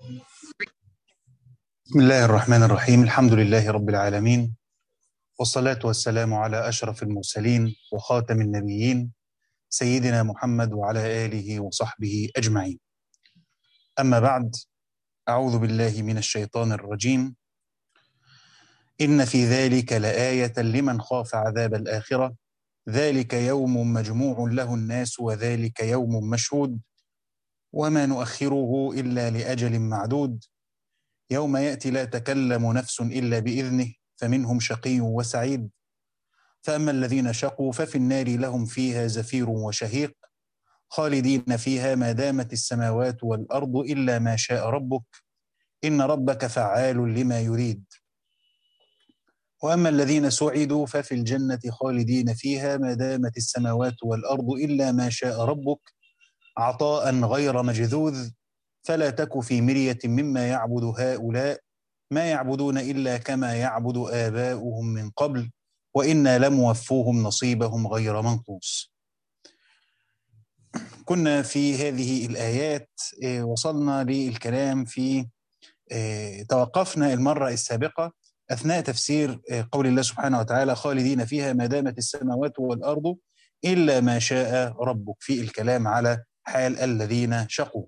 بسم الله الرحمن الرحيم الحمد لله رب العالمين والصلاة والسلام على أشرف المرسلين وخاتم النبيين سيدنا محمد وعلى آله وصحبه أجمعين أما بعد أعوذ بالله من الشيطان الرجيم إن في ذلك لآية لمن خاف عذاب الآخرة ذلك يوم مجموع له الناس وذلك يوم مشهود وما نؤخره إلا لأجل معدود يوم يأتي لا تكلم نفس إلا بإذنه فمنهم شقي وسعيد فأما الذين شقوا ففي النار لهم فيها زفير وشهيق خالدين فيها ما دامت السماوات والأرض إلا ما شاء ربك إن ربك فعال لما يريد وأما الذين سعدوا ففي الجنة خالدين فيها ما دامت السماوات والأرض إلا ما شاء ربك عطاء غير مجذوذ فلا تك في مرية مما يعبد هؤلاء ما يعبدون إلا كما يعبد آباؤهم من قبل وإنا لموفوهم نصيبهم غير منقوص كنا في هذه الآيات وصلنا للكلام في توقفنا المرة السابقة أثناء تفسير قول الله سبحانه وتعالى خالدين فيها ما دامت السماوات والأرض إلا ما شاء ربك في الكلام على حال الذين شقوا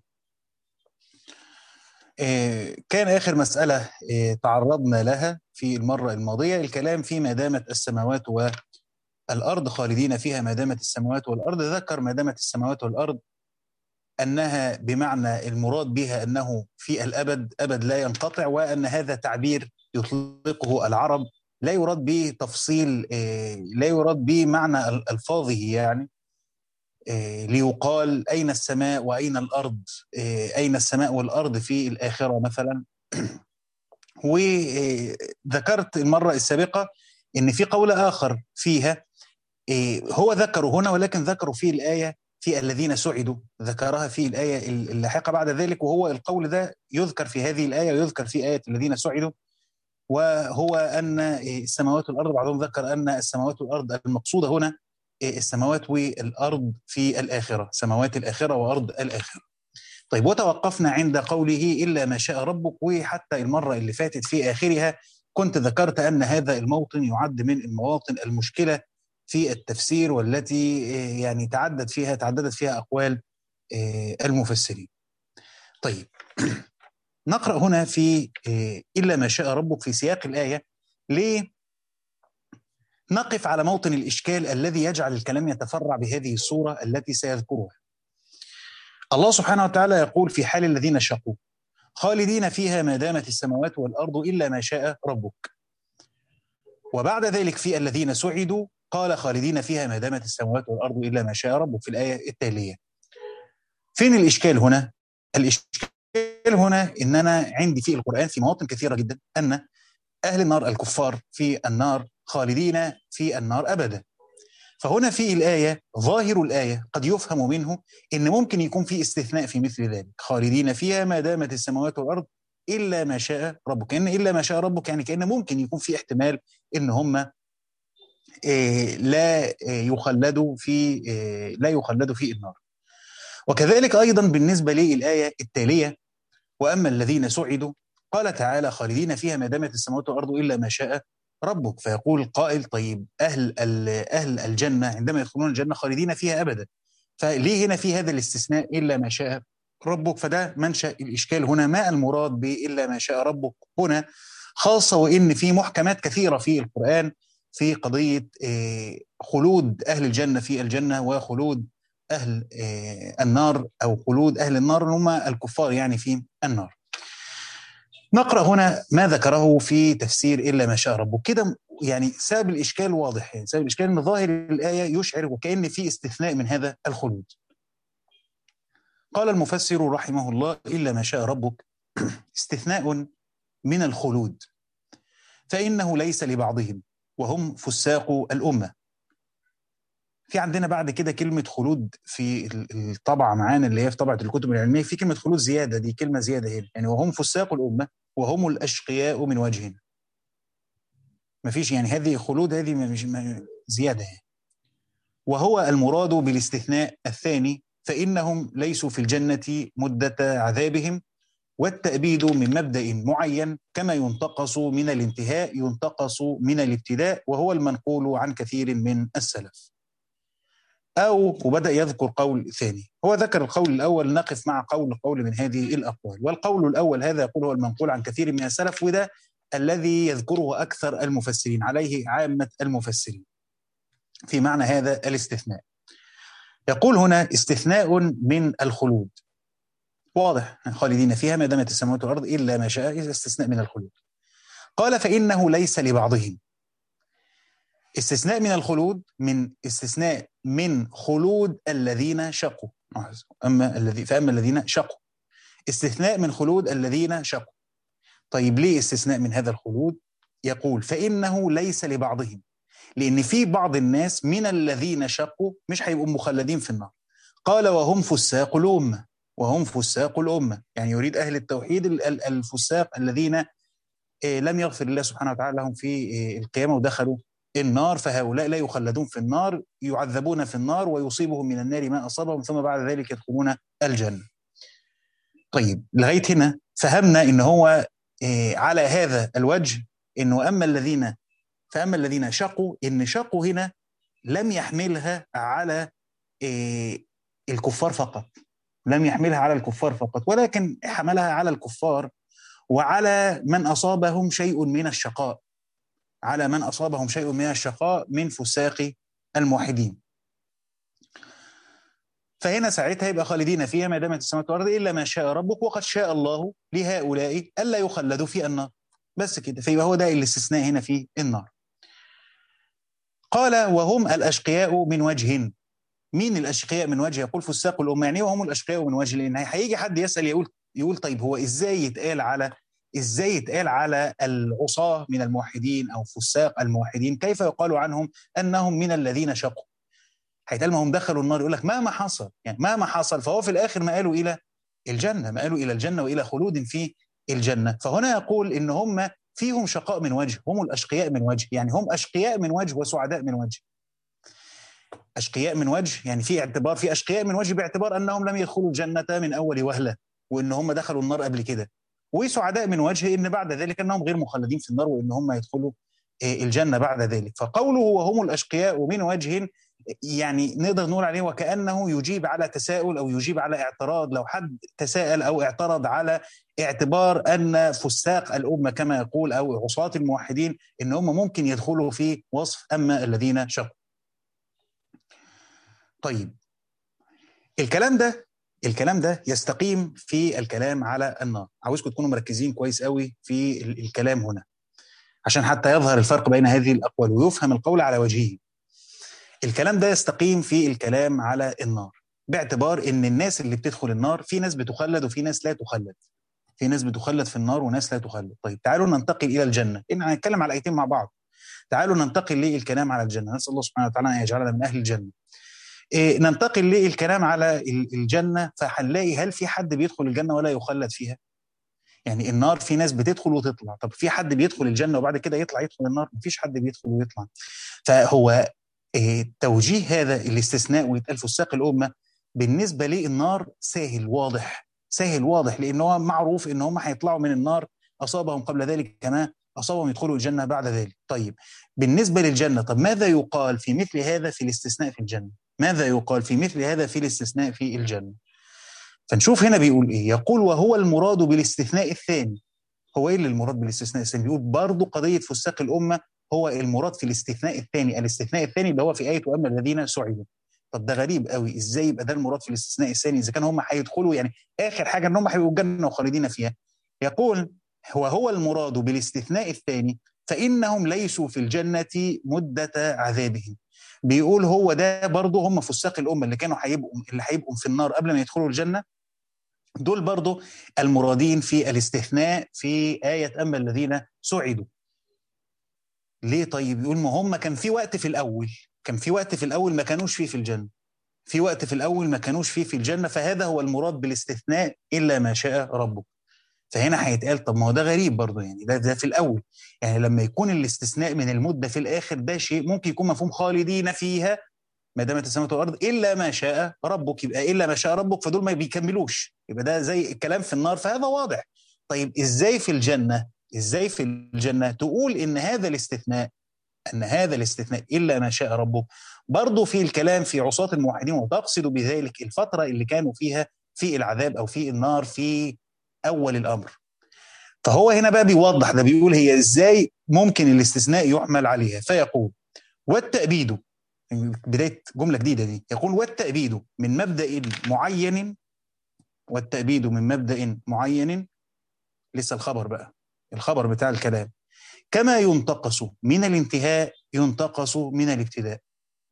كان آخر مسألة تعرضنا لها في المرة الماضية الكلام في ما دامت السماوات والأرض خالدين فيها ما دامت السماوات والأرض ذكر ما دامت السماوات والأرض أنها بمعنى المراد بها أنه في الأبد أبد لا ينقطع وأن هذا تعبير يطلقه العرب لا يراد به تفصيل لا يراد به معنى ألفاظه يعني ليقال أين السماء وأين الأرض أين السماء والأرض في الآخرة مثلا وذكرت المرة السابقة أن في قول آخر فيها هو ذكره هنا ولكن ذكروا في الآية في الذين سعدوا ذكرها في الآية اللاحقة بعد ذلك وهو القول ده يذكر في هذه الآية ويذكر في آية الذين سعدوا وهو أن السماوات والأرض بعضهم ذكر أن السماوات والأرض المقصودة هنا السماوات والأرض في الآخرة سماوات الآخرة وأرض الآخرة طيب وتوقفنا عند قوله إلا ما شاء ربك وحتى المرة اللي فاتت في آخرها كنت ذكرت أن هذا الموطن يعد من المواطن المشكلة في التفسير والتي يعني تعدد فيها تعددت فيها أقوال المفسرين طيب نقرأ هنا في إلا ما شاء ربك في سياق الآية ليه نقف على موطن الإشكال الذي يجعل الكلام يتفرع بهذه الصورة التي سيذكرها الله سبحانه وتعالى يقول في حال الذين شقوا خالدين فيها ما دامت السماوات والأرض إلا ما شاء ربك وبعد ذلك في الذين سعدوا قال خالدين فيها ما دامت السماوات والأرض إلا ما شاء ربك في الآية التالية فين الإشكال هنا؟ الإشكال هنا إن أنا عندي في القرآن في مواطن كثيرة جدا أن أهل النار الكفار في النار خالدين في النار أبدا فهنا في الآية ظاهر الآية قد يفهم منه إن ممكن يكون في استثناء في مثل ذلك خالدين فيها ما دامت السماوات والأرض إلا ما شاء ربك إن إلا ما شاء ربك يعني كأن ممكن يكون في احتمال إن هم إيه لا إيه يخلدوا في إيه لا يخلدوا في النار وكذلك أيضا بالنسبة للآية التالية وأما الذين سعدوا قال تعالى خالدين فيها ما دامت السماوات والأرض إلا ما شاء ربك فيقول قائل طيب أهل أهل الجنة عندما يدخلون الجنة خالدين فيها أبدا فليه هنا في هذا الاستثناء إلا ما شاء ربك فده منشأ الإشكال هنا ما المراد بإلا ما شاء ربك هنا خاصة وإن في محكمات كثيرة في القرآن في قضية خلود أهل الجنة في الجنة وخلود أهل النار أو خلود أهل النار هم الكفار يعني في النار نقرأ هنا ما ذكره في تفسير إلا ما شاء ربك كده يعني سبب الإشكال واضح يعني سبب الإشكال أن ظاهر الآية يشعر وكأن في استثناء من هذا الخلود قال المفسر رحمه الله إلا ما شاء ربك استثناء من الخلود فإنه ليس لبعضهم وهم فساق الأمة في عندنا بعد كده كلمة خلود في الطبعة معانا اللي هي في طبعة الكتب العلمية في كلمة خلود زيادة دي كلمة زيادة هنا يعني وهم فساق الأمة وهم الأشقياء من وجهنا ما فيش يعني هذه خلود هذه مش زيادة يعني. وهو المراد بالاستثناء الثاني فإنهم ليسوا في الجنة مدة عذابهم والتأبيد من مبدأ معين كما ينتقص من الانتهاء ينتقص من الابتداء وهو المنقول عن كثير من السلف أو وبدأ يذكر قول ثاني هو ذكر القول الأول نقف مع قول قول من هذه الأقوال والقول الأول هذا يقول هو المنقول عن كثير من السلف وده الذي يذكره أكثر المفسرين عليه عامة المفسرين في معنى هذا الاستثناء يقول هنا استثناء من الخلود واضح خالدين فيها ما دامت السماوات والارض الا ما شاء استثناء من الخلود قال فانه ليس لبعضهم استثناء من الخلود من استثناء من خلود الذين شقوا اما الذي فاما الذين شقوا استثناء من خلود الذين شقوا طيب ليه استثناء من هذا الخلود يقول فانه ليس لبعضهم لان في بعض الناس من الذين شقوا مش هيبقوا مخلدين في النار قال وهم فساق الامه وهم فساق الامه يعني يريد اهل التوحيد الفساق الذين لم يغفر الله سبحانه وتعالى لهم في القيامه ودخلوا النار فهؤلاء لا يخلدون في النار يعذبون في النار ويصيبهم من النار ما اصابهم ثم بعد ذلك يدخلون الجنه. طيب لغايه هنا فهمنا ان هو على هذا الوجه انه اما الذين فاما الذين شقوا ان شقوا هنا لم يحملها على الكفار فقط لم يحملها على الكفار فقط ولكن حملها على الكفار وعلى من اصابهم شيء من الشقاء على من اصابهم شيء من الشقاء من فساق الموحدين فهنا ساعتها يبقى خالدين فيها ما دامت السماوات والارض الا ما شاء ربك وقد شاء الله لهؤلاء الا يخلدوا في النار بس كده فيبقى هو ده الاستثناء هنا في النار قال وهم الاشقياء من وجه مين الاشقياء من وجه يقول فساق الامه يعني وهم الاشقياء من وجه لان هيجي حد يسال يقول يقول طيب هو ازاي يتقال على ازاي يتقال على العصاه من الموحدين او فساق الموحدين كيف يقال عنهم انهم من الذين شقوا هيتقال ما هم دخلوا النار يقول لك مهما حصل يعني مهما حصل فهو في الاخر ما قالوا الى الجنه ما قالوا الى الجنه والى خلود في الجنه فهنا يقول ان هم فيهم شقاء من وجه هم الاشقياء من وجه يعني هم اشقياء من وجه وسعداء من وجه اشقياء من وجه يعني في اعتبار في اشقياء من وجه باعتبار انهم لم يدخلوا الجنه من اول وهله وان هم دخلوا النار قبل كده وسعداء من وجه ان بعد ذلك انهم غير مخلدين في النار وان هم يدخلوا الجنه بعد ذلك فقوله وهم الاشقياء من وجه يعني نقدر نقول عليه وكانه يجيب على تساؤل او يجيب على اعتراض لو حد تساءل او اعترض على اعتبار ان فساق الامه كما يقول او عصاة الموحدين ان هم ممكن يدخلوا في وصف اما الذين شقوا. طيب الكلام ده الكلام ده يستقيم في الكلام على النار عاوزكم تكونوا مركزين كويس قوي في الكلام هنا عشان حتى يظهر الفرق بين هذه الاقوال ويفهم القول على وجهه الكلام ده يستقيم في الكلام على النار باعتبار ان الناس اللي بتدخل النار في ناس بتخلد وفي ناس لا تخلد في ناس بتخلد في النار وناس لا تخلد طيب تعالوا ننتقل الى الجنه ان هنتكلم على ايتين مع بعض تعالوا ننتقل للكلام على الجنه نسال الله سبحانه وتعالى ان يجعلنا من اهل الجنه إيه ننتقل للكلام على الجنه فهنلاقي هل في حد بيدخل الجنه ولا يخلد فيها يعني النار في ناس بتدخل وتطلع طب في حد بيدخل الجنه وبعد كده يطلع يدخل النار مفيش حد بيدخل ويطلع فهو إيه توجيه هذا الاستثناء ويتقال فساق الامه بالنسبه للنار سهل واضح سهل واضح لان هو معروف ان هم هيطلعوا من النار اصابهم قبل ذلك كما اصابهم يدخلوا الجنه بعد ذلك طيب بالنسبه للجنه طب ماذا يقال في مثل هذا في الاستثناء في الجنه ماذا يقال في مثل هذا في الاستثناء في الجنه فنشوف هنا بيقول ايه يقول وهو المراد بالاستثناء الثاني هو ايه اللي المراد بالاستثناء الثاني بيقول برضه قضيه فساق الامه هو المراد في الاستثناء الثاني الاستثناء الثاني اللي هو في ايه واما الذين سعدوا طب ده غريب قوي ازاي يبقى ده المراد في الاستثناء الثاني اذا كان هم هيدخلوا يعني اخر حاجه ان هم هيبقوا الجنه وخالدين فيها يقول هو هو المراد بالاستثناء الثاني فانهم ليسوا في الجنه مده عذابهم بيقول هو ده برضه هم فساق الامه اللي كانوا هيبقوا اللي هيبقوا في النار قبل ما يدخلوا الجنه دول برضه المرادين في الاستثناء في آية أما الذين سعدوا ليه طيب يقول ما هم كان في وقت في الأول كان في وقت في الأول ما كانوش فيه في الجنة في وقت في الأول ما كانوش فيه في الجنة فهذا هو المراد بالاستثناء إلا ما شاء ربك فهنا هيتقال طب ما هو ده غريب برضه يعني ده ده في الأول يعني لما يكون الاستثناء من المدة في الآخر ده شيء ممكن يكون مفهوم خالدين فيها ما دامت السماوات والارض الا ما شاء ربك يبقى الا ما شاء ربك فدول ما بيكملوش يبقى ده زي الكلام في النار فهذا واضح طيب ازاي في الجنه ازاي في الجنه تقول ان هذا الاستثناء ان هذا الاستثناء الا ما شاء ربك برضه في الكلام في عصاة الموحدين وتقصد بذلك الفتره اللي كانوا فيها في العذاب او في النار في اول الامر فهو هنا بقى بيوضح ده بيقول هي ازاي ممكن الاستثناء يحمل عليها فيقول والتأبيد بداية جملة جديدة دي يقول والتأبيد من مبدأ معين والتأبيد من مبدأ معين لسه الخبر بقى الخبر بتاع الكلام كما ينتقص من الانتهاء ينتقص من الابتداء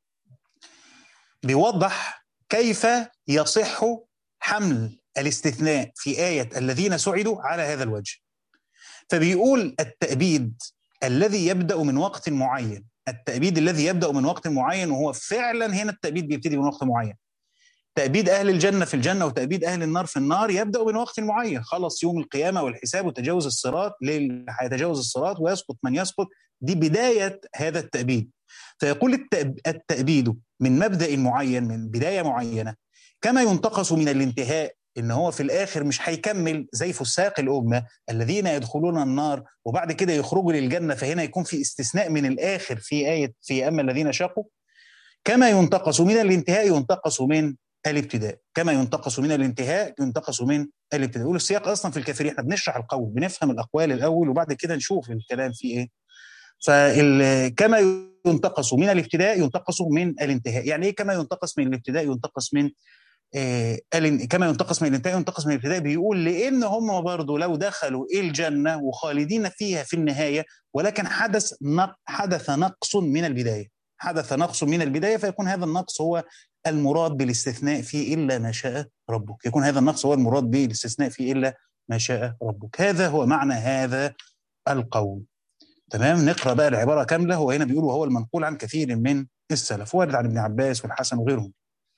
بيوضح كيف يصح حمل الاستثناء في آية الذين سعدوا على هذا الوجه فبيقول التأبيد الذي يبدأ من وقت معين التأبيد الذي يبدأ من وقت معين وهو فعلا هنا التأبيد بيبتدي من وقت معين تأبيد أهل الجنة في الجنة وتأبيد أهل النار في النار يبدأ من وقت معين خلص يوم القيامة والحساب وتجاوز الصراط هيتجاوز الصراط ويسقط من يسقط دي بداية هذا التأبيد فيقول التأبيد من مبدأ معين من بداية معينة كما ينتقص من الانتهاء ان هو في الاخر مش هيكمل زي فساق الامه الذين يدخلون النار وبعد كده يخرجوا للجنه فهنا يكون في استثناء من الاخر في ايه في اما الذين شقوا كما ينتقص من الانتهاء ينتقص من الابتداء كما ينتقص من الانتهاء ينتقص من الابتداء يقول السياق اصلا في الكافرين احنا بنشرح القول بنفهم الاقوال الاول وبعد كده نشوف الكلام فيه ايه فكما ينتقص من الابتداء ينتقص من الانتهاء يعني ايه كما ينتقص من الابتداء ينتقص من آه كما ينتقص من الانتهاء ينتقص من الابتداء بيقول لان هم برضه لو دخلوا الجنه وخالدين فيها في النهايه ولكن حدث حدث نقص من البدايه حدث نقص من البدايه فيكون هذا النقص هو المراد بالاستثناء فيه الا ما شاء ربك يكون هذا النقص هو المراد بالاستثناء فيه الا ما شاء ربك هذا هو معنى هذا القول تمام نقرا بقى العباره كامله هو هنا بيقول وهو المنقول عن كثير من السلف وارد عن ابن عباس والحسن وغيرهم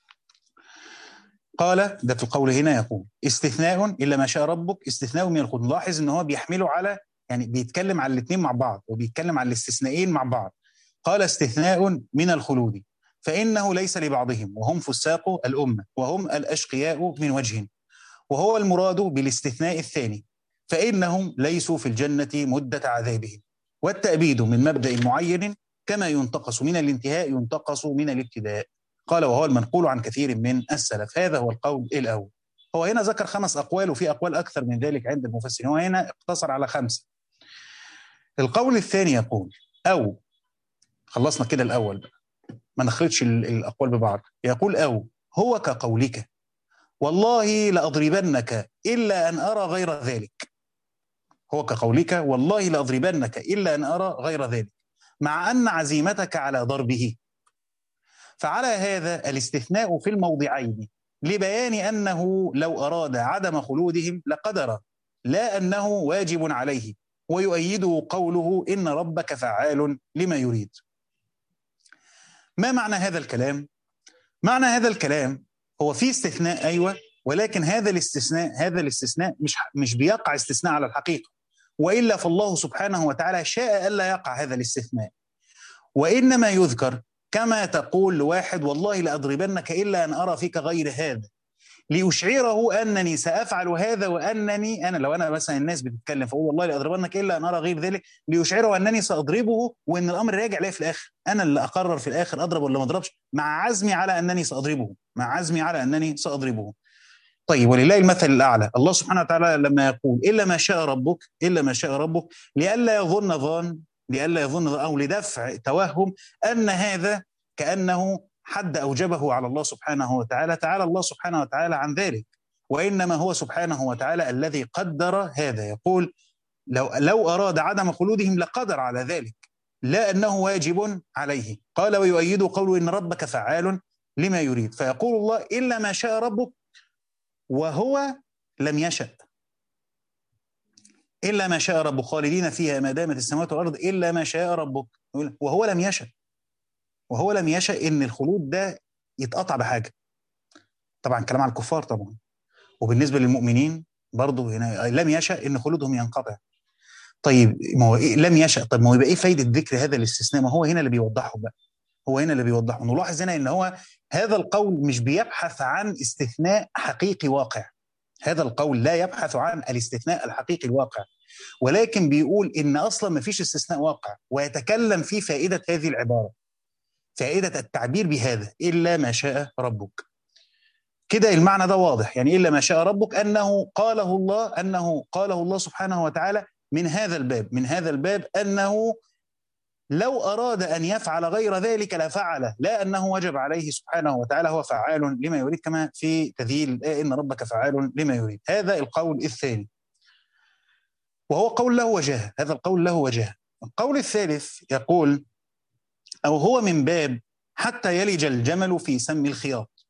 قال ده في القول هنا يقول استثناء الا ما شاء ربك استثناء من الخلود لاحظ ان هو بيحمله على يعني بيتكلم على الاثنين مع بعض وبيتكلم على الاستثنائين مع بعض قال استثناء من الخلود فانه ليس لبعضهم وهم فساق الامه وهم الاشقياء من وجه وهو المراد بالاستثناء الثاني فانهم ليسوا في الجنه مده عذابهم والتأبيد من مبدأ معين كما ينتقص من الانتهاء ينتقص من الابتداء قال وهو المنقول عن كثير من السلف هذا هو القول الأول هو هنا ذكر خمس أقوال وفي أقوال أكثر من ذلك عند المفسرين هو هنا اقتصر على خمسة القول الثاني يقول أو خلصنا كده الأول بقى ما نخلطش الأقوال ببعض يقول أو هو كقولك والله لأضربنك إلا أن أرى غير ذلك هو كقولك والله لأضربنك إلا أن أرى غير ذلك مع أن عزيمتك على ضربه فعلى هذا الاستثناء في الموضعين لبيان أنه لو أراد عدم خلودهم لقدر لا أنه واجب عليه ويؤيده قوله إن ربك فعال لما يريد ما معنى هذا الكلام؟ معنى هذا الكلام هو في استثناء أيوة ولكن هذا الاستثناء هذا الاستثناء مش مش بيقع استثناء على الحقيقه والا فالله سبحانه وتعالى شاء الا يقع هذا الاستثناء وانما يذكر كما تقول لواحد والله لاضربنك الا ان ارى فيك غير هذا لاشعره انني سافعل هذا وانني انا لو انا مثلا الناس بتتكلم فاقول والله لاضربنك الا ان ارى غير ذلك ليشعره انني ساضربه وان الامر راجع لي في الاخر انا اللي اقرر في الاخر اضرب ولا ما اضربش مع عزمي على انني ساضربه مع عزمي على انني ساضربه طيب ولله المثل الاعلى الله سبحانه وتعالى لما يقول الا ما شاء ربك الا ما شاء ربك لئلا يظن ظان لئلا يظن او لدفع توهم ان هذا كانه حد اوجبه على الله سبحانه وتعالى تعالى الله سبحانه وتعالى عن ذلك وانما هو سبحانه وتعالى الذي قدر هذا يقول لو لو اراد عدم خلودهم لقدر على ذلك لا انه واجب عليه قال ويؤيد قوله ان ربك فعال لما يريد فيقول الله الا ما شاء ربك وهو لم يشأ إلا ما شاء ربك خالدين فيها ما دامت السماوات والأرض إلا ما شاء ربك وهو لم يشأ وهو لم يشأ إن الخلود ده يتقطع بحاجة طبعا كلام على الكفار طبعا وبالنسبة للمؤمنين برضه هنا لم يشأ إن خلودهم ينقطع طيب ما هو إيه لم يشأ طب ما هو يبقى إيه فايدة ذكر هذا الاستثناء ما هو هنا اللي بيوضحه بقى هو هنا اللي بيوضحه نلاحظ هنا ان هو هذا القول مش بيبحث عن استثناء حقيقي واقع هذا القول لا يبحث عن الاستثناء الحقيقي الواقع ولكن بيقول ان اصلا ما فيش استثناء واقع ويتكلم في فائده هذه العباره فائده التعبير بهذا الا ما شاء ربك كده المعنى ده واضح يعني الا ما شاء ربك انه قاله الله انه قاله الله سبحانه وتعالى من هذا الباب من هذا الباب انه لو اراد ان يفعل غير ذلك لفعله لا انه وجب عليه سبحانه وتعالى هو فعال لما يريد كما في تذييل الايه ان ربك فعال لما يريد هذا القول الثاني وهو قول له وجهه هذا القول له وجهه القول الثالث يقول او هو من باب حتى يلج الجمل في سم الخياط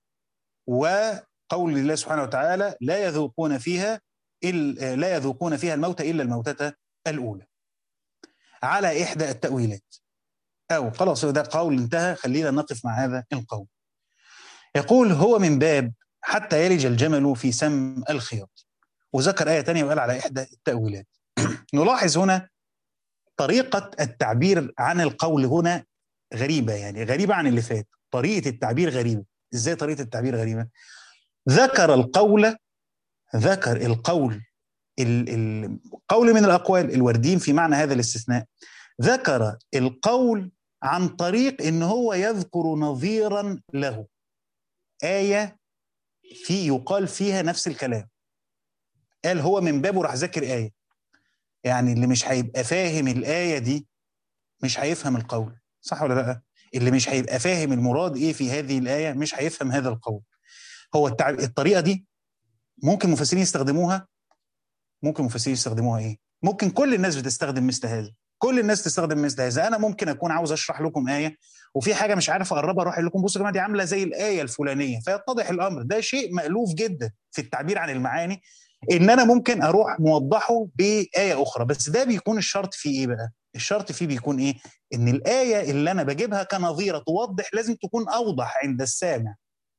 وقول الله سبحانه وتعالى لا يذوقون فيها لا يذوقون فيها الموت الا الموتة الاولى على احدى التاويلات او خلاص ده قول انتهى خلينا نقف مع هذا القول يقول هو من باب حتى يلج الجمل في سم الخياط وذكر آية تانية وقال على إحدى التأويلات نلاحظ هنا طريقة التعبير عن القول هنا غريبة يعني غريبة عن اللي فات طريقة التعبير غريبة إزاي طريقة التعبير غريبة ذكر القول ذكر القول القول من الأقوال الواردين في معنى هذا الاستثناء ذكر القول عن طريق ان هو يذكر نظيرا له آية في يقال فيها نفس الكلام قال هو من بابه راح ذاكر آية يعني اللي مش هيبقى فاهم الآية دي مش هيفهم القول صح ولا لا اللي مش هيبقى فاهم المراد ايه في هذه الآية مش هيفهم هذا القول هو التعب... الطريقة دي ممكن مفسرين يستخدموها ممكن مفسرين يستخدموها ايه ممكن كل الناس بتستخدم مثل هذا كل الناس تستخدم مثل هذا انا ممكن اكون عاوز اشرح لكم ايه وفي حاجه مش عارف اقربها اروح لكم بصوا يا جماعه دي عامله زي الايه الفلانيه فيتضح الامر ده شيء مالوف جدا في التعبير عن المعاني ان انا ممكن اروح موضحه بايه اخرى بس ده بيكون الشرط فيه ايه بقى الشرط فيه بيكون ايه ان الايه اللي انا بجيبها كنظيره توضح لازم تكون اوضح عند السامع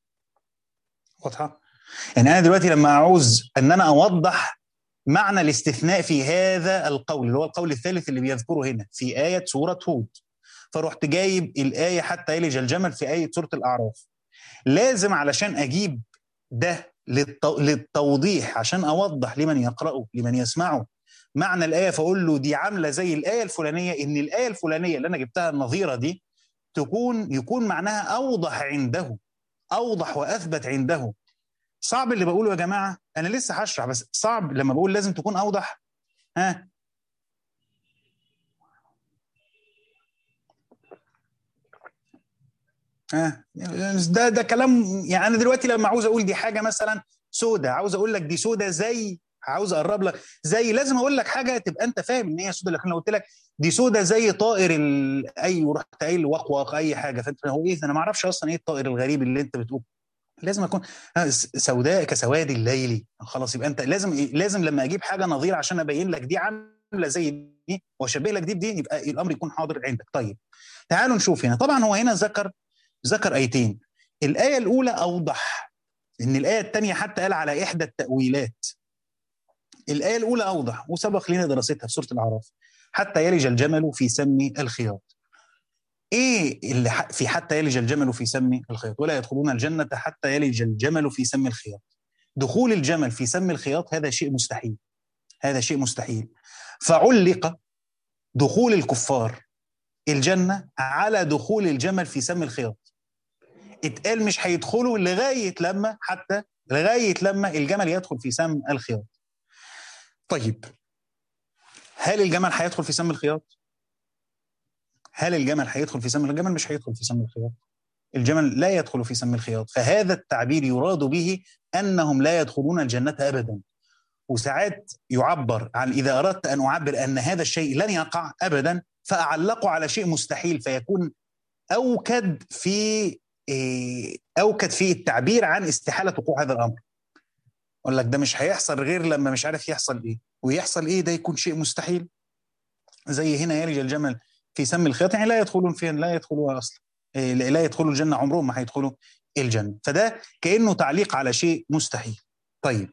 واضحه يعني انا دلوقتي لما اعوز ان انا اوضح معنى الاستثناء في هذا القول اللي هو القول الثالث اللي بيذكره هنا في آية سورة هود فرحت جايب الآية حتى يلج الجمل في آية سورة الأعراف لازم علشان أجيب ده للتوضيح عشان أوضح لمن يقرأه لمن يسمعه معنى الآية فأقول له دي عاملة زي الآية الفلانية إن الآية الفلانية اللي أنا جبتها النظيرة دي تكون يكون معناها أوضح عنده أوضح وأثبت عنده صعب اللي بقوله يا جماعه انا لسه هشرح بس صعب لما بقول لازم تكون اوضح ها ها ده ده كلام يعني انا دلوقتي لما عاوز اقول دي حاجه مثلا سودة عاوز اقول لك دي سودة زي عاوز اقرب لك زي لازم اقول لك حاجه تبقى انت فاهم ان هي سودة لكن لو قلت لك دي سودة زي طائر ال... اي ورحت قايل وقوق اي حاجه فانت هو ايه انا ما اعرفش اصلا ايه الطائر الغريب اللي انت بتقول لازم اكون سوداء كسواد الليل خلاص يبقى انت لازم لازم لما اجيب حاجه نظيره عشان ابين لك دي عامله زي دي واشبه لك دي بدي يبقى الامر يكون حاضر عندك طيب تعالوا نشوف هنا طبعا هو هنا ذكر ذكر ايتين الايه الاولى اوضح ان الايه الثانيه حتى قال على احدى التاويلات الايه الاولى اوضح وسبق لنا دراستها في سوره الاعراف حتى يلج الجمل في سم الخياط ايه اللي في حتى يلج الجمل في سم الخياط ولا يدخلون الجنه حتى يلج الجمل في سم الخياط دخول الجمل في سم الخياط هذا شيء مستحيل هذا شيء مستحيل فعلق دخول الكفار الجنه على دخول الجمل في سم الخياط اتقال مش هيدخلوا لغايه لما حتى لغايه لما الجمل يدخل في سم الخياط طيب هل الجمل هيدخل في سم الخياط هل الجمل هيدخل في سم الجمل مش هيدخل في سم الخياط الجمل لا يدخل في سم الخياط فهذا التعبير يراد به انهم لا يدخلون الجنه ابدا وساعات يعبر عن اذا اردت ان اعبر ان هذا الشيء لن يقع ابدا فاعلقه على شيء مستحيل فيكون اوكد في اوكد في التعبير عن استحاله وقوع هذا الامر اقول لك ده مش هيحصل غير لما مش عارف يحصل ايه ويحصل ايه ده يكون شيء مستحيل زي هنا يلج الجمل في سم الخياط يعني لا يدخلون فين لا يدخلوها اصلا لا يدخلوا الجنه عمرهم ما هيدخلوا الجنه فده كانه تعليق على شيء مستحيل طيب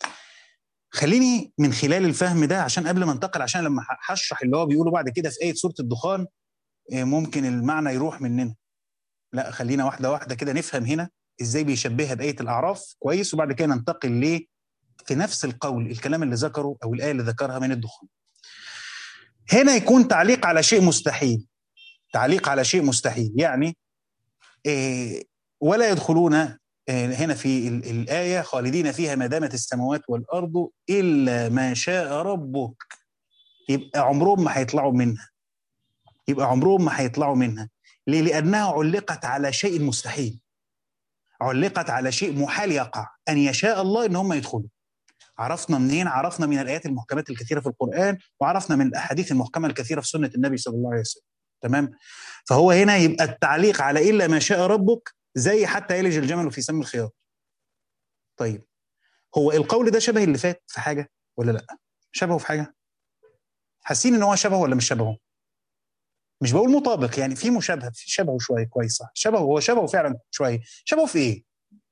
خليني من خلال الفهم ده عشان قبل ما انتقل عشان لما هشرح اللي هو بيقوله بعد كده في ايه سوره الدخان ممكن المعنى يروح مننا لا خلينا واحده واحده كده نفهم هنا ازاي بيشبهها بايه الاعراف كويس وبعد كده ننتقل ل في نفس القول الكلام اللي ذكره او الايه اللي ذكرها من الدخان هنا يكون تعليق على شيء مستحيل تعليق على شيء مستحيل يعني إيه ولا يدخلون إيه هنا في الآية خالدين فيها ما دامت السماوات والأرض إلا ما شاء ربك يبقى عمرهم ما هيطلعوا منها يبقى عمرهم ما هيطلعوا منها ليه؟ لأنها علقت على شيء مستحيل علقت على شيء محال يقع أن يشاء الله إن هم يدخلوا عرفنا منين؟ عرفنا من الآيات المحكمات الكثيرة في القرآن وعرفنا من الأحاديث المحكمة الكثيرة في سنة النبي صلى الله عليه وسلم تمام؟ فهو هنا يبقى التعليق على إلا ما شاء ربك زي حتى يلج الجمل في سم الخياط طيب هو القول ده شبه اللي فات في حاجة ولا لأ؟ شبهه في حاجة؟ حاسين إن هو شبهه ولا مش شبهه؟ مش بقول مطابق يعني في مشابهه في شبهه شويه كويس صح شبهه هو شبهه فعلا شويه شبهه في ايه؟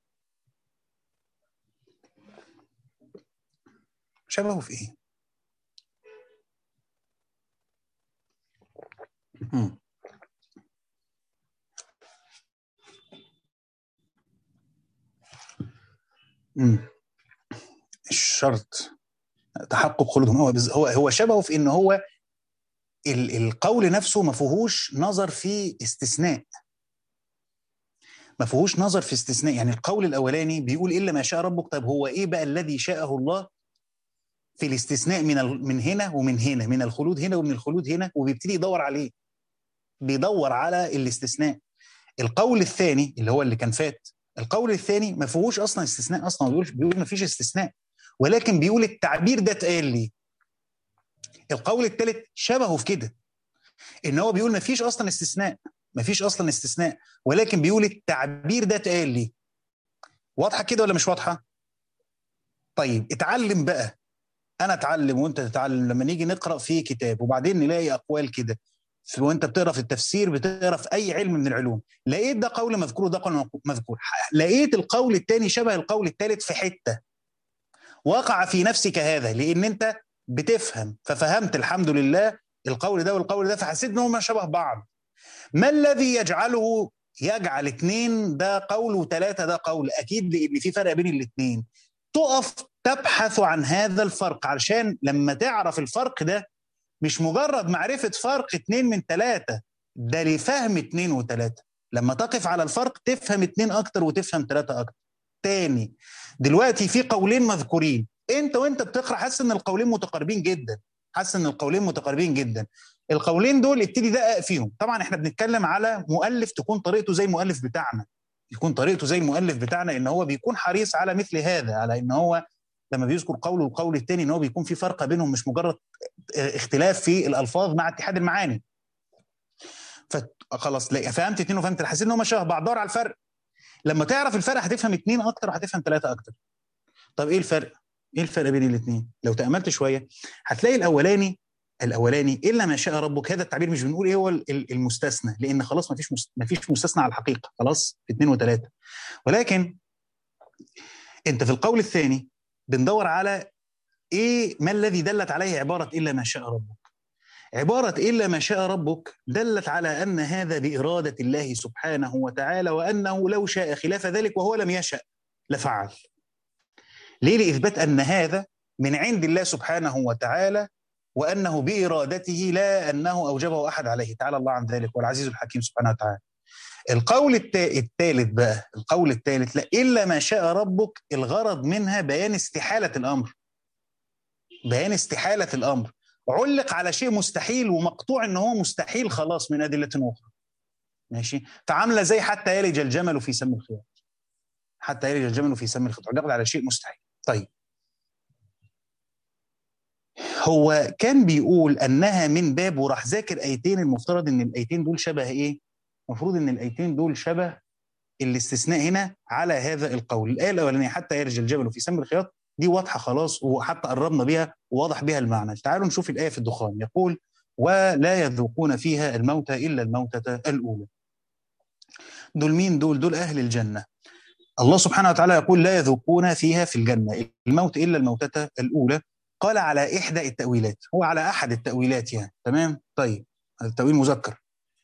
شبهه في ايه؟ مم. مم. الشرط تحقق خلودهم هو هو هو شبهه في ان هو القول نفسه ما فيهوش نظر في استثناء ما فيهوش نظر في استثناء يعني القول الاولاني بيقول الا ما شاء ربك طب هو ايه بقى الذي شاءه الله في الاستثناء من من هنا ومن هنا من الخلود هنا ومن الخلود هنا وبيبتدي يدور عليه بيدور على الاستثناء القول الثاني اللي هو اللي كان فات القول الثاني ما فيهوش اصلا استثناء اصلا بيقول بيقول ما فيش استثناء ولكن بيقول التعبير ده اتقال لي القول الثالث شبهه في كده ان هو بيقول ما فيش اصلا استثناء ما فيش اصلا استثناء ولكن بيقول التعبير ده اتقال لي واضحه كده ولا مش واضحه طيب اتعلم بقى انا اتعلم وانت تتعلم لما نيجي نقرا في كتاب وبعدين نلاقي اقوال كده وانت بتقرا في التفسير بتقرا في اي علم من العلوم لقيت ده قول مذكور وده قول مذكور لقيت القول الثاني شبه القول الثالث في حته وقع في نفسك هذا لان انت بتفهم ففهمت الحمد لله القول ده والقول ده فحسيت ان هما شبه بعض ما الذي يجعله يجعل اثنين ده قول وثلاثه ده قول اكيد لان في فرق بين الاثنين تقف تبحث عن هذا الفرق علشان لما تعرف الفرق ده مش مجرد معرفه فرق اثنين من ثلاثه ده لفهم اثنين وثلاثه لما تقف على الفرق تفهم اثنين اكتر وتفهم ثلاثه اكتر تاني دلوقتي في قولين مذكورين انت وانت بتقرا حاسس ان القولين متقاربين جدا حاسس ان القولين متقاربين جدا القولين دول ابتدي دقق فيهم طبعا احنا بنتكلم على مؤلف تكون طريقته زي المؤلف بتاعنا يكون طريقته زي المؤلف بتاعنا ان هو بيكون حريص على مثل هذا على ان هو لما بيذكر قول والقول الثاني ان هو بيكون في فرق بينهم مش مجرد اختلاف في الالفاظ مع اتحاد المعاني فخلاص فهمت اثنين وفهمت حسيت ان هم شبه بعض دور على الفرق لما تعرف الفرق هتفهم اثنين اكتر وهتفهم ثلاثه اكتر طب ايه الفرق ايه الفرق بين الاثنين لو تاملت شويه هتلاقي الاولاني الاولاني الا ما شاء ربك هذا التعبير مش بنقول ايه هو المستثنى لان خلاص ما فيش ما فيش مستثنى على الحقيقه خلاص في اثنين وثلاثه ولكن انت في القول الثاني بندور على ايه ما الذي دلت عليه عباره الا ما شاء ربك عبارة إلا ما شاء ربك دلت على أن هذا بإرادة الله سبحانه وتعالى وأنه لو شاء خلاف ذلك وهو لم يشأ لفعل ليه لإثبات أن هذا من عند الله سبحانه وتعالى وأنه بإرادته لا أنه أوجبه أحد عليه تعالى الله عن ذلك والعزيز الحكيم سبحانه وتعالى القول الثالث بقى القول الثالث لا إلا ما شاء ربك الغرض منها بيان استحالة الأمر بيان استحالة الأمر علق على شيء مستحيل ومقطوع ان هو مستحيل خلاص من ادله اخرى ماشي فعامله زي حتى يلج الجمل في سم الخياط حتى يلج الجمل في سم الخياط علق على شيء مستحيل طيب هو كان بيقول انها من باب وراح ذاكر ايتين المفترض ان الايتين دول شبه ايه المفروض ان الايتين دول شبه الاستثناء هنا على هذا القول الايه الاولانيه حتى يرجع الجبل في سم الخياط دي واضحه خلاص وحتى قربنا بيها وواضح بها المعنى تعالوا نشوف الايه في الدخان يقول ولا يذوقون فيها الموت الا الموتة الاولى دول مين دول دول اهل الجنه الله سبحانه وتعالى يقول لا يذوقون فيها في الجنه الموت الا الموتة الاولى قال على احدى التاويلات هو على احد التاويلات يعني تمام طيب التاويل مذكر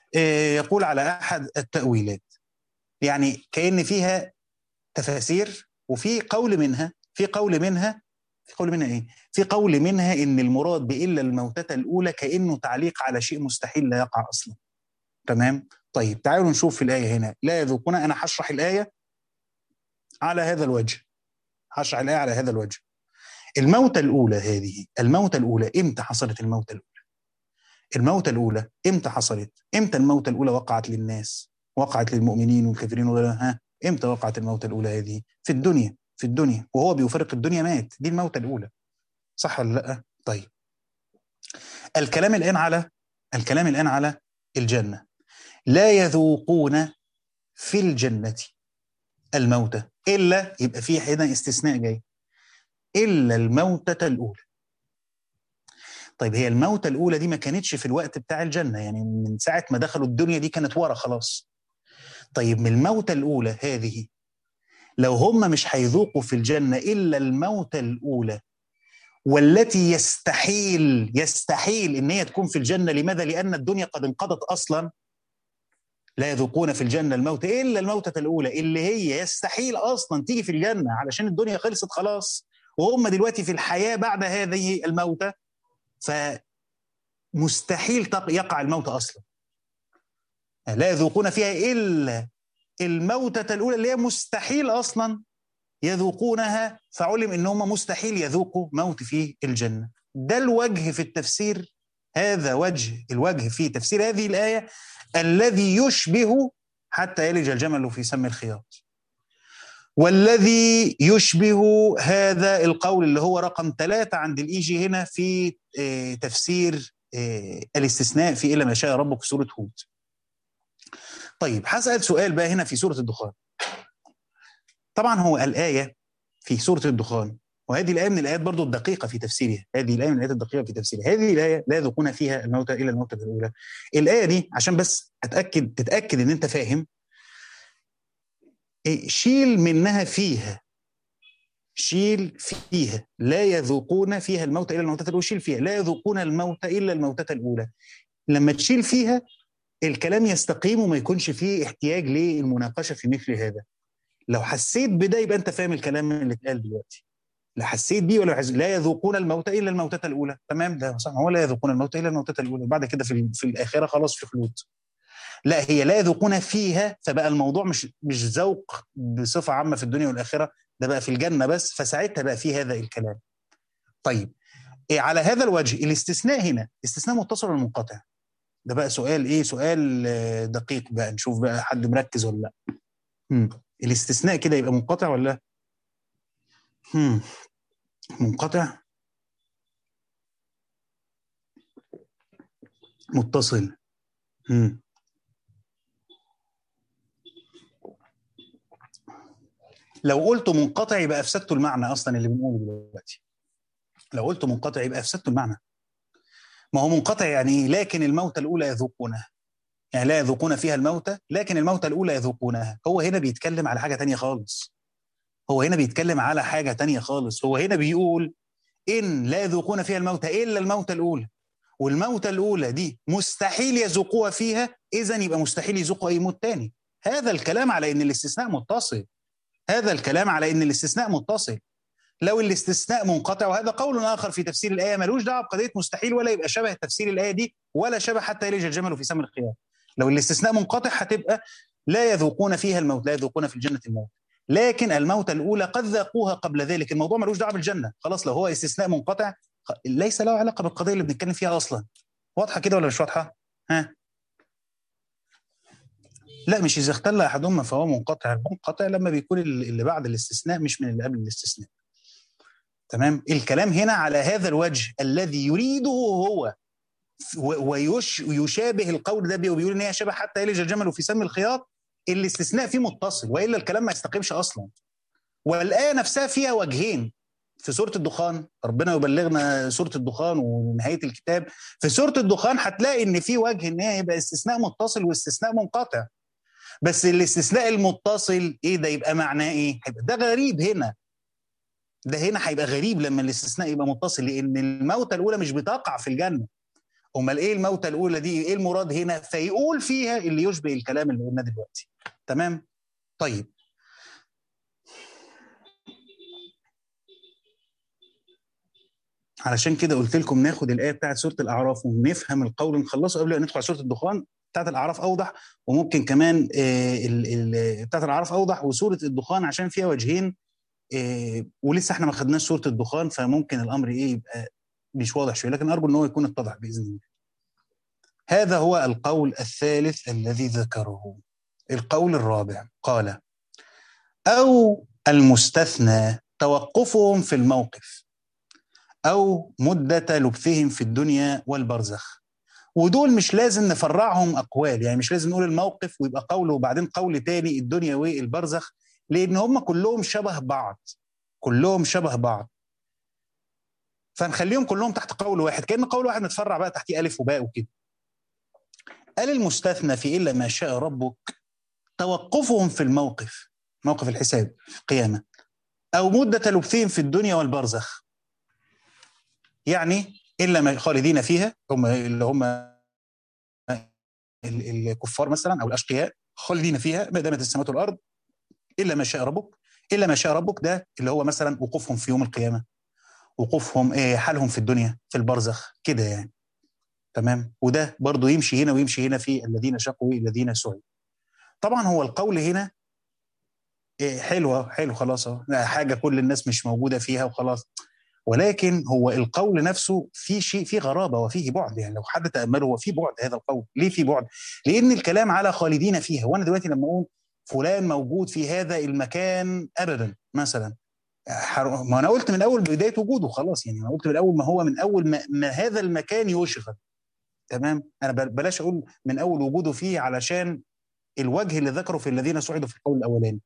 يقول على احد التاويلات يعني كان فيها تفاسير وفي قول منها في قول منها في قول منها ايه؟ في قول منها ان المراد بالا الموتة الاولى كانه تعليق على شيء مستحيل لا يقع اصلا. تمام؟ طيب تعالوا نشوف في الايه هنا لا يذوقون انا هشرح الايه على هذا الوجه. هشرح الايه على هذا الوجه. الموتة الاولى هذه، الموتة الاولى امتى حصلت الموتة الاولى؟ الموتة الاولى امتى حصلت؟ امتى الموتة الاولى وقعت للناس؟ وقعت للمؤمنين والكافرين وغيرها ها؟ امتى وقعت الموتة الاولى هذه؟ في الدنيا في الدنيا وهو بيفارق الدنيا مات دي الموتة الأولى صح ولا لا؟ طيب الكلام الآن على الكلام الآن على الجنة لا يذوقون في الجنة الموتة إلا يبقى في هنا استثناء جاي إلا الموتة الأولى طيب هي الموتة الأولى دي ما كانتش في الوقت بتاع الجنة يعني من ساعة ما دخلوا الدنيا دي كانت ورا خلاص طيب من الموتة الأولى هذه لو هم مش هيذوقوا في الجنة إلا الموتة الأولى والتي يستحيل يستحيل ان هي تكون في الجنه لماذا؟ لان الدنيا قد انقضت اصلا لا يذوقون في الجنه الموت الا الموتة الاولى اللي هي يستحيل اصلا تيجي في الجنه علشان الدنيا خلصت خلاص وهم دلوقتي في الحياه بعد هذه الموتة فمستحيل يقع الموت اصلا لا يذوقون فيها الا الموتة الأولى اللي هي مستحيل أصلا يذوقونها فعلم إن هم مستحيل يذوقوا موت في الجنة ده الوجه في التفسير هذا وجه الوجه في تفسير هذه الآية الذي يشبه حتى يلج الجمل في سم الخياط والذي يشبه هذا القول اللي هو رقم ثلاثة عند الإيجي هنا في تفسير الاستثناء في إلا ما شاء ربك في سورة هود طيب هسأل سؤال بقى هنا في سورة الدخان طبعا هو الآية في سورة الدخان وهذه الآية من الآيات برضو الدقيقة في تفسيرها هذه الآية من الآيات الدقيقة في تفسيرها هذه الآية لا يذوقون فيها الموتى إلا الموتى الأولى الآية دي عشان بس أتأكد تتأكد إن أنت فاهم شيل منها فيها شيل فيها لا يذوقون فيها الموت الا الموتة الاولى شيل فيها لا يذوقون الموت الا الموتة الاولى لما تشيل فيها الكلام يستقيم وما يكونش فيه احتياج للمناقشه في مثل هذا لو حسيت بده يبقى انت فاهم الكلام اللي اتقال دلوقتي لا حسيت بيه ولا حسيت لا يذوقون الموت الا الموتة الاولى تمام ده صح هو لا يذوقون الموت الا الموتة الاولى بعد كده في في الاخره خلاص في خلود لا هي لا يذوقون فيها فبقى الموضوع مش مش ذوق بصفه عامه في الدنيا والاخره ده بقى في الجنه بس فساعتها بقى في هذا الكلام طيب إيه على هذا الوجه الاستثناء هنا استثناء متصل ولا منقطع ده بقى سؤال ايه سؤال دقيق بقى نشوف بقى حد مركز ولا لا مم. الاستثناء كده يبقى منقطع ولا مم. منقطع متصل مم. لو قلت منقطع يبقى افسدت المعنى اصلا اللي بنقوله دلوقتي لو قلت منقطع يبقى افسدت المعنى ما هو منقطع يعني ايه لكن الموتى الاولى يذوقونها يعني لا يذوقون فيها الموتى لكن الموتى الاولى يذوقونها هو هنا بيتكلم على حاجه تانية خالص هو هنا بيتكلم على حاجه تانية خالص هو هنا بيقول ان لا يذوقون فيها الموتى الا الموتى الاولى والموتى الاولى دي مستحيل يذوقوها فيها اذا يبقى مستحيل يذوقوا اي موت تاني هذا الكلام على ان الاستثناء متصل هذا الكلام على ان الاستثناء متصل لو الاستثناء منقطع وهذا قول اخر في تفسير الايه ملوش دعوه بقضيه مستحيل ولا يبقى شبه تفسير الايه دي ولا شبه حتى يلج الجمل في سم الخيار لو الاستثناء منقطع هتبقى لا يذوقون فيها الموت لا يذوقون في الجنه الموت لكن الموت الاولى قد ذاقوها قبل ذلك الموضوع ملوش دعوه بالجنه خلاص لو هو استثناء منقطع ليس له علاقه بالقضيه اللي بنتكلم فيها اصلا واضحه كده ولا مش واضحه ها لا مش اذا اختل احدهما فهو منقطع المنقطع لما بيكون اللي بعد الاستثناء مش من اللي قبل الاستثناء تمام الكلام هنا على هذا الوجه الذي يريده هو ويشابه القول ده وبيقول ان هي شبه حتى يلج الجمل في سم الخياط الاستثناء فيه متصل والا الكلام ما يستقيمش اصلا والايه نفسها فيها وجهين في سوره الدخان ربنا يبلغنا سوره الدخان ونهايه الكتاب في سوره الدخان هتلاقي ان في وجه ان هي يبقى استثناء متصل واستثناء منقطع بس الاستثناء المتصل ايه ده يبقى معناه ايه؟ هيبقى ده غريب هنا ده هنا هيبقى غريب لما الاستثناء يبقى متصل لان الموتة الاولى مش بتقع في الجنه امال ايه الموتى الاولى دي ايه المراد هنا فيقول فيها اللي يشبه الكلام اللي قلناه دلوقتي تمام طيب علشان كده قلت لكم ناخد الايه بتاعت سوره الاعراف ونفهم القول نخلصه قبل ما ندخل على سوره الدخان بتاعت الاعراف اوضح وممكن كمان آه بتاعت الاعراف اوضح وسوره الدخان عشان فيها وجهين آه ولسه احنا ما خدناش سوره الدخان فممكن الامر ايه يبقى مش واضح شويه لكن ارجو ان هو يكون اتضح باذن الله. هذا هو القول الثالث الذي ذكره. القول الرابع قال: او المستثنى توقفهم في الموقف او مده لبثهم في الدنيا والبرزخ. ودول مش لازم نفرعهم اقوال يعني مش لازم نقول الموقف ويبقى قول وبعدين قول تاني الدنيا والبرزخ لان هم كلهم شبه بعض كلهم شبه بعض فنخليهم كلهم تحت قول واحد كان قول واحد متفرع بقى تحتيه الف وباء وكده قال المستثنى في الا ما شاء ربك توقفهم في الموقف موقف الحساب في القيامه او مده لبثهم في الدنيا والبرزخ يعني الا ما خالدين فيها هم اللي هم الكفار مثلا او الاشقياء خالدين فيها ما دامت السماوات والارض الا ما شاء ربك الا ما شاء ربك ده اللي هو مثلا وقوفهم في يوم القيامه وقوفهم ايه حالهم في الدنيا في البرزخ كده يعني تمام وده برضو يمشي هنا ويمشي هنا في الذين شقوا الذين سعوا طبعا هو القول هنا إيه حلوه حلو خلاص اهو حاجه كل الناس مش موجوده فيها وخلاص ولكن هو القول نفسه في شيء في غرابه وفيه بعد يعني لو حد تامله هو في بعد هذا القول ليه في بعد لان الكلام على خالدين فيها وانا دلوقتي لما اقول فلان موجود في هذا المكان ابدا مثلا ما انا قلت من اول بدايه وجوده خلاص يعني انا قلت من اول ما هو من اول ما, ما هذا المكان يشغل تمام انا بلاش اقول من اول وجوده فيه علشان الوجه اللي ذكره في الذين سعدوا في القول الاولاني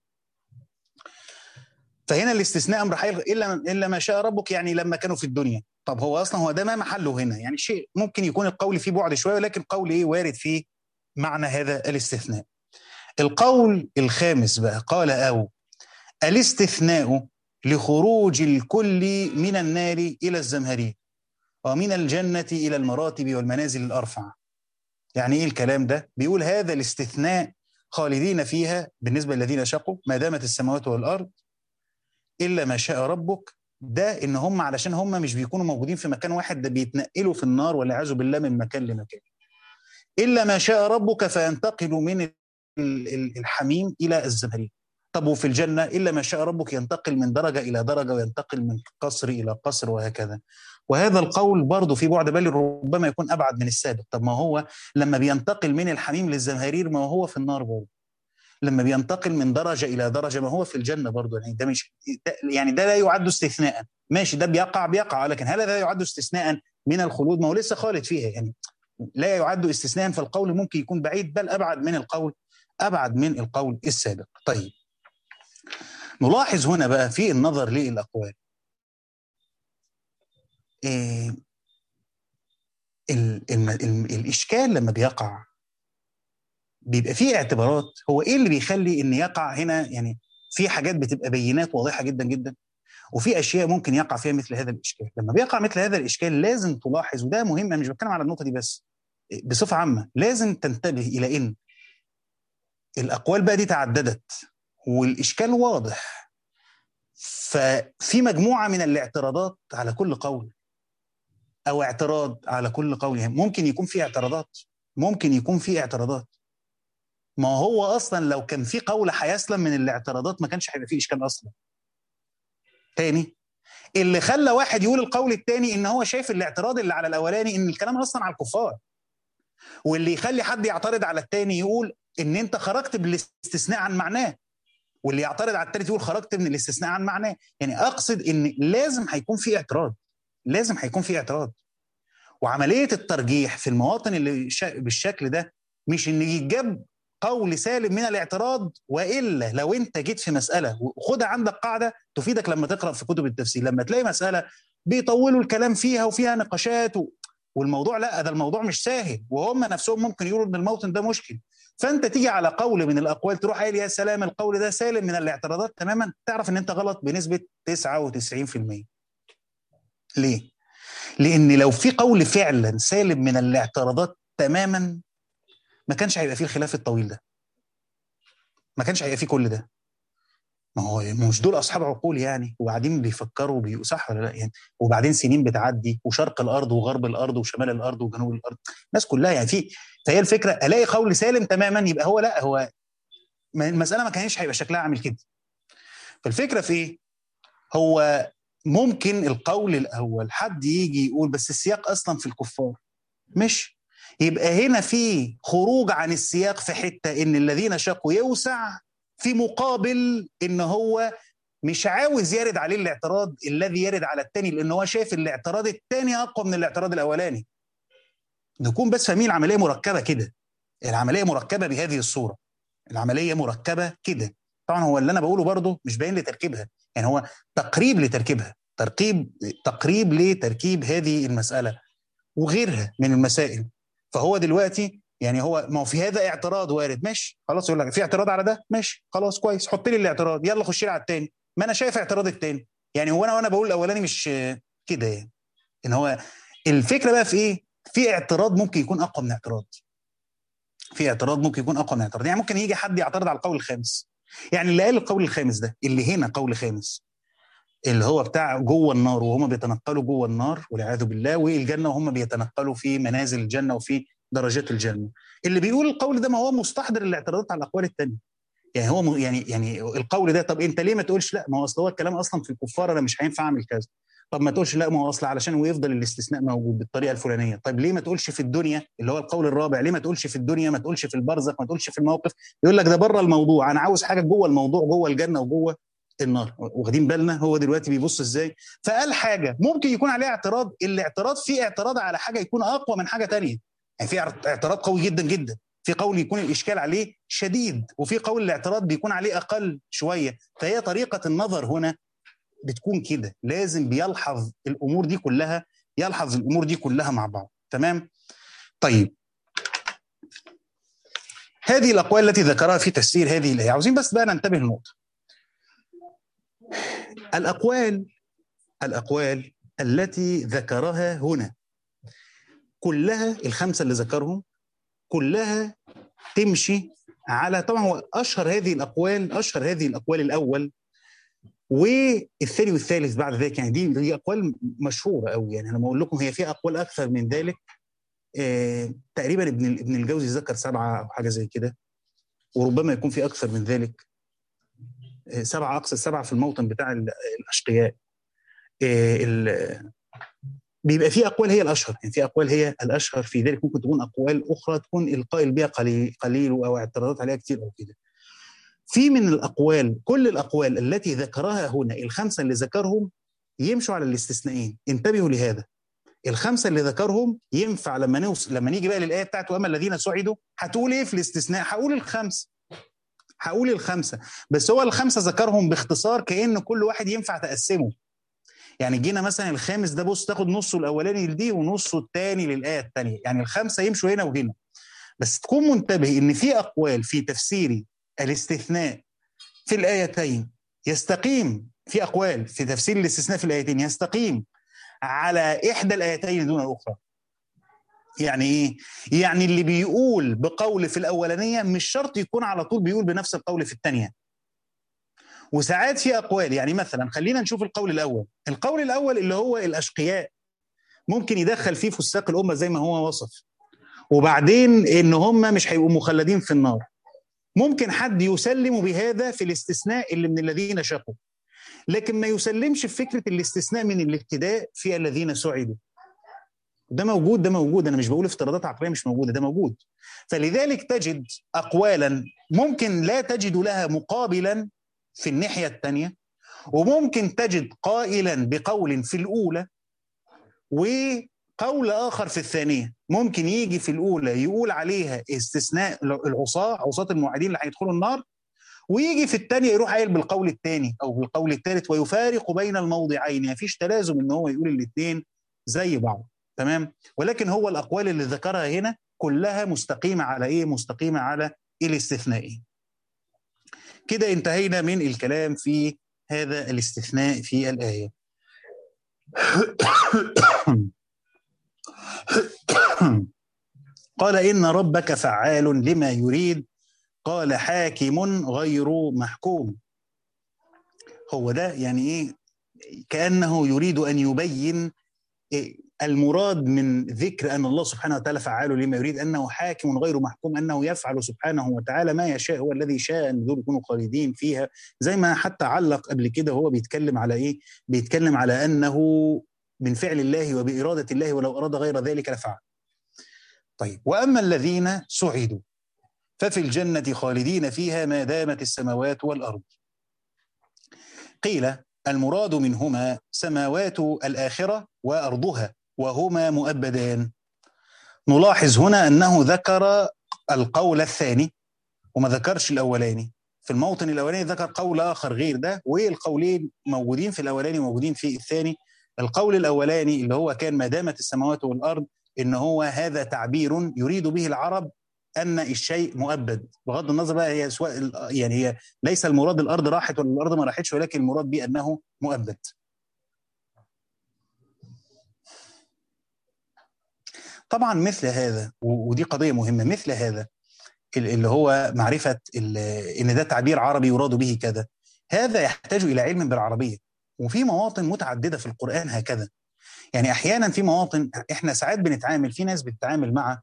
فهنا الاستثناء امر حي الا الا ما شاء ربك يعني لما كانوا في الدنيا طب هو اصلا هو ده ما محله هنا يعني شيء ممكن يكون القول فيه بعد شويه ولكن قول ايه وارد فيه معنى هذا الاستثناء القول الخامس بقى قال او الاستثناء لخروج الكل من النار الى الزمهرير ومن الجنه الى المراتب والمنازل الارفع يعني ايه الكلام ده بيقول هذا الاستثناء خالدين فيها بالنسبه للذين شقوا ما دامت السماوات والارض الا ما شاء ربك ده ان هم علشان هم مش بيكونوا موجودين في مكان واحد ده بيتنقلوا في النار والعياذ بالله من مكان لمكان الا ما شاء ربك فينتقلوا من الحميم الى الزمهرير طب وفي الجنة إلا ما شاء ربك ينتقل من درجة إلى درجة وينتقل من قصر إلى قصر وهكذا وهذا القول برضه في بعد بالي ربما يكون أبعد من السابق طب ما هو لما بينتقل من الحميم للزمهرير ما هو في النار برضه لما بينتقل من درجة إلى درجة ما هو في الجنة برضه يعني ده مش ده يعني ده لا يعد استثناء ماشي ده بيقع بيقع لكن هل لا يعد استثناء من الخلود ما هو لسه خالد فيها يعني لا يعد استثناء فالقول ممكن يكون بعيد بل أبعد من القول أبعد من القول السابق طيب نلاحظ هنا بقى في النظر للأقوال إيه ال ال ال الإشكال لما بيقع بيبقى فيه اعتبارات هو إيه اللي بيخلي إن يقع هنا يعني في حاجات بتبقى بينات واضحة جدا جدا وفي أشياء ممكن يقع فيها مثل هذا الإشكال لما بيقع مثل هذا الإشكال لازم تلاحظ وده مهم أنا مش بتكلم على النقطة دي بس بصفة عامة لازم تنتبه إلى إن الأقوال بقى دي تعددت والإشكال واضح ففي مجموعة من الاعتراضات على كل قول أو اعتراض على كل قول يعني ممكن يكون في اعتراضات ممكن يكون في اعتراضات ما هو أصلا لو كان في قول هيسلم من الاعتراضات ما كانش هيبقى فيه إشكال أصلا تاني اللي خلى واحد يقول القول الثاني ان هو شايف الاعتراض اللي على الاولاني ان الكلام اصلا على الكفار واللي يخلي حد يعترض على الثاني يقول ان انت خرجت بالاستثناء عن معناه واللي يعترض على الثالث يقول خرجت من الاستثناء عن معناه يعني اقصد ان لازم هيكون في اعتراض لازم هيكون في اعتراض وعمليه الترجيح في المواطن اللي بالشكل ده مش ان يتجاب قول سالم من الاعتراض والا لو انت جيت في مساله وخدها عندك قاعده تفيدك لما تقرا في كتب التفسير لما تلاقي مساله بيطولوا الكلام فيها وفيها نقاشات و... والموضوع لا ده الموضوع مش سهل وهم نفسهم ممكن يقولوا ان الموطن ده مشكل فانت تيجي على قول من الاقوال تروح قايل يا سلام القول ده سالم من الاعتراضات تماما تعرف ان انت غلط بنسبه 99% ليه؟ لان لو في قول فعلا سالم من الاعتراضات تماما ما كانش هيبقى فيه الخلاف الطويل ده ما كانش هيبقى فيه كل ده ما هو مش دول اصحاب عقول يعني وقاعدين بيفكروا بي... صح ولا لا يعني وبعدين سنين بتعدي وشرق الارض وغرب الارض وشمال الارض وجنوب الارض الناس كلها يعني في فهي الفكره الاقي قول سالم تماما يبقى هو لا هو المساله ما كانش هيبقى شكلها عامل كده فالفكره في ايه؟ هو ممكن القول الاول حد يجي يقول بس السياق اصلا في الكفار مش يبقى هنا في خروج عن السياق في حته ان الذين شقوا يوسع في مقابل ان هو مش عاوز يرد عليه الاعتراض الذي يرد على الثاني لان هو شايف الاعتراض الثاني اقوى من الاعتراض الاولاني نكون بس فاهمين العمليه مركبه كده العمليه مركبه بهذه الصوره العمليه مركبه كده طبعا هو اللي انا بقوله برضه مش باين لتركيبها يعني هو تقريب لتركيبها تركيب تقريب لتركيب هذه المساله وغيرها من المسائل فهو دلوقتي يعني هو ما هو في هذا اعتراض وارد ماشي خلاص يقول لك في اعتراض على ده ماشي خلاص كويس حط لي الاعتراض يلا خش لي على الثاني ما انا شايف اعتراض الثاني يعني هو انا وانا بقول الاولاني مش كده يعني ان هو الفكره بقى في ايه في اعتراض ممكن يكون اقوى من اعتراض في اعتراض ممكن يكون اقوى من اعتراض يعني ممكن يجي حد يعترض على القول الخامس يعني اللي قال القول الخامس ده اللي هنا قول خامس اللي هو بتاع جوه النار وهم بيتنقلوا جوه النار والعياذ بالله والجنه وهم بيتنقلوا في منازل الجنه وفي درجات الجنه اللي بيقول القول ده ما هو مستحضر الاعتراضات على الاقوال الثانيه يعني هو يعني يعني القول ده طب انت ليه ما تقولش لا ما هو اصل هو الكلام اصلا في الكفار انا مش هينفع اعمل كذا طب ما تقولش لا ما هو اصل علشان ويفضل الاستثناء موجود بالطريقه الفلانيه طب ليه ما تقولش في الدنيا اللي هو القول الرابع ليه ما تقولش في الدنيا ما تقولش في البرزخ ما تقولش في الموقف يقول لك ده بره الموضوع انا عاوز حاجه جوه الموضوع جوه الجنه وجوه النار واخدين بالنا هو دلوقتي بيبص ازاي فقال حاجه ممكن يكون عليها اعتراض الاعتراض فيه اعتراض على حاجه يكون اقوى من حاجه تانية يعني في اعتراض قوي جدا جدا في قول يكون الاشكال عليه شديد وفي قول الاعتراض بيكون عليه اقل شويه فهي طريقه النظر هنا بتكون كده لازم بيلحظ الامور دي كلها يلحظ الامور دي كلها مع بعض تمام طيب هذه الاقوال التي ذكرها في تفسير هذه الايه عاوزين بس بقى ننتبه لنقطه الاقوال الاقوال التي ذكرها هنا كلها الخمسه اللي ذكرهم كلها تمشي على طبعا هو اشهر هذه الاقوال اشهر هذه الاقوال الاول والثاني والثالث بعد ذلك يعني دي دي اقوال مشهوره قوي يعني انا بقول لكم هي في اقوال اكثر من ذلك آه تقريبا ابن ابن الجوزي ذكر سبعه او حاجه زي كده وربما يكون في اكثر من ذلك آه سبعه اقصى سبعه في الموطن بتاع الاشقياء آه بيبقى في اقوال هي الاشهر يعني في اقوال هي الاشهر في ذلك ممكن تكون اقوال اخرى تكون القائل بها قليل قليل او اعتراضات عليها كتير او كده في من الاقوال كل الاقوال التي ذكرها هنا الخمسه اللي ذكرهم يمشوا على الاستثنائين انتبهوا لهذا الخمسه اللي ذكرهم ينفع لما نوصل لما نيجي بقى للايه بتاعته اما الذين سعدوا هتقول ايه في الاستثناء هقول الخمسه هقول الخمسه بس هو الخمسه ذكرهم باختصار كان كل واحد ينفع تقسمه يعني جينا مثلا الخامس ده بص تاخد نصه الاولاني لدي ونصه الثاني للايه الثانيه يعني الخمسه يمشوا هنا وهنا بس تكون منتبه ان في اقوال في تفسير الاستثناء في الايتين يستقيم في اقوال في تفسير الاستثناء في الايتين يستقيم على احدى الايتين دون الاخرى يعني ايه يعني اللي بيقول بقول في الاولانيه مش شرط يكون على طول بيقول بنفس القول في الثانيه وساعات في اقوال يعني مثلا خلينا نشوف القول الاول القول الاول اللي هو الاشقياء ممكن يدخل فيه فساق الامه زي ما هو وصف وبعدين ان هم مش هيبقوا مخلدين في النار ممكن حد يسلم بهذا في الاستثناء اللي من الذين شقوا لكن ما يسلمش في فكره الاستثناء من الابتداء في الذين سعدوا ده موجود ده موجود انا مش بقول افتراضات عقليه مش موجوده ده موجود فلذلك تجد اقوالا ممكن لا تجد لها مقابلا في الناحيه الثانيه وممكن تجد قائلا بقول في الاولى وقول اخر في الثانيه ممكن يجي في الاولى يقول عليها استثناء العصاه عصاه الموعدين اللي هيدخلوا النار ويجي في الثانيه يروح قايل بالقول الثاني او بالقول الثالث ويفارق بين الموضعين يعني فيش تلازم ان هو يقول الاثنين زي بعض تمام ولكن هو الاقوال اللي ذكرها هنا كلها مستقيمه على ايه مستقيمه على الاستثنائين كده انتهينا من الكلام في هذا الاستثناء في الايه قال إن ربك فعال لما يريد قال حاكم غير محكوم هو ده يعني إيه كأنه يريد أن يبين المراد من ذكر أن الله سبحانه وتعالى فعال لما يريد أنه حاكم غير محكوم أنه يفعل سبحانه وتعالى ما يشاء هو الذي شاء أن دول يكونوا خالدين فيها زي ما حتى علق قبل كده هو بيتكلم على إيه بيتكلم على أنه من فعل الله وبإرادة الله ولو أراد غير ذلك لفعل طيب وأما الذين سعدوا ففي الجنة خالدين فيها ما دامت السماوات والأرض قيل المراد منهما سماوات الآخرة وأرضها وهما مؤبدان نلاحظ هنا أنه ذكر القول الثاني وما ذكرش الأولاني في الموطن الأولاني ذكر قول آخر غير ده والقولين موجودين في الأولاني وموجودين في الثاني القول الأولاني اللي هو كان ما دامت السماوات والأرض إن هو هذا تعبير يريد به العرب ان الشيء مؤبد بغض النظر بقى هي سواء يعني هي ليس المراد الارض راحت ولا الارض ما راحتش ولكن المراد به انه مؤبد طبعا مثل هذا ودي قضيه مهمه مثل هذا اللي هو معرفه ان ده تعبير عربي يراد به كذا هذا يحتاج الى علم بالعربيه وفي مواطن متعدده في القران هكذا يعني احيانا في مواطن احنا ساعات بنتعامل في ناس بتتعامل مع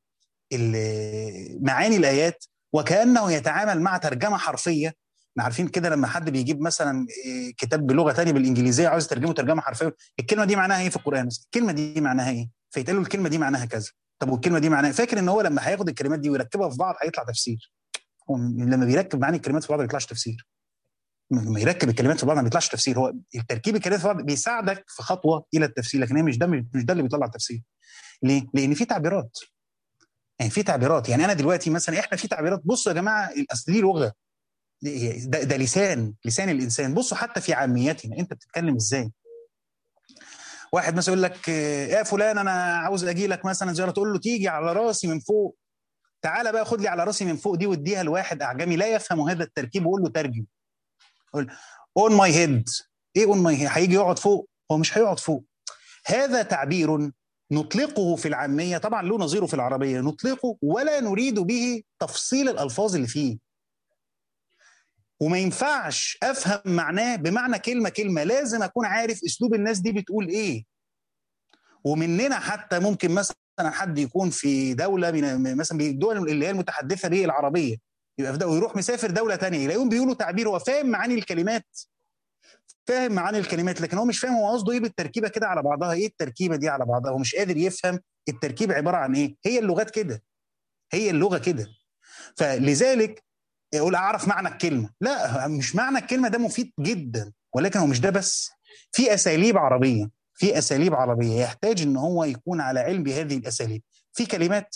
معاني الايات وكانه يتعامل مع ترجمه حرفيه احنا عارفين كده لما حد بيجيب مثلا كتاب بلغه ثانيه بالانجليزيه عاوز يترجمه ترجمه حرفيه الكلمه دي معناها ايه في القران الكلمه دي معناها ايه فيتقال له الكلمه دي معناها كذا طب والكلمه دي معناها فاكر ان هو لما هياخد الكلمات دي ويركبها في بعض هيطلع تفسير هو لما بيركب معاني الكلمات في بعض ما بيطلعش تفسير لما يركب الكلمات في بعض ما بيطلعش تفسير هو التركيب الكلمات في بعض بيساعدك في خطوه الى التفسير لكن هي مش ده مش ده اللي بيطلع التفسير ليه؟ لان في تعبيرات يعني في تعبيرات يعني انا دلوقتي مثلا احنا في تعبيرات بصوا يا جماعه اصل دي لغه ده, ده لسان لسان الانسان بصوا حتى في عاميتنا انت بتتكلم ازاي واحد مثلا يقول لك يا فلان انا عاوز اجي لك مثلا زياره تقول له تيجي على راسي من فوق تعالى بقى خد لي على راسي من فوق دي واديها لواحد اعجمي لا يفهم هذا التركيب وقول له ترجم قول اون ماي هيد ايه اون ماي هيد هيجي يقعد فوق هو مش هيقعد فوق هذا تعبير نطلقه في العاميه طبعا له نظيره في العربيه نطلقه ولا نريد به تفصيل الالفاظ اللي فيه وما ينفعش افهم معناه بمعنى كلمه كلمه لازم اكون عارف اسلوب الناس دي بتقول ايه ومننا حتى ممكن مثلا حد يكون في دوله من مثلا الدول اللي هي المتحدثه به العربيه يبقى في ده ويروح مسافر دوله ثانيه يلاقيهم بيقولوا تعبير هو فاهم معاني الكلمات فاهم معاني الكلمات لكن هو مش فاهم هو قصده ايه بالتركيبه كده على بعضها ايه التركيبه دي على بعضها هو مش قادر يفهم التركيب عباره عن ايه هي اللغات كده هي اللغه كده فلذلك يقول اعرف معنى الكلمه لا مش معنى الكلمه ده مفيد جدا ولكن هو مش ده بس في اساليب عربيه في اساليب عربيه يحتاج ان هو يكون على علم بهذه الاساليب في كلمات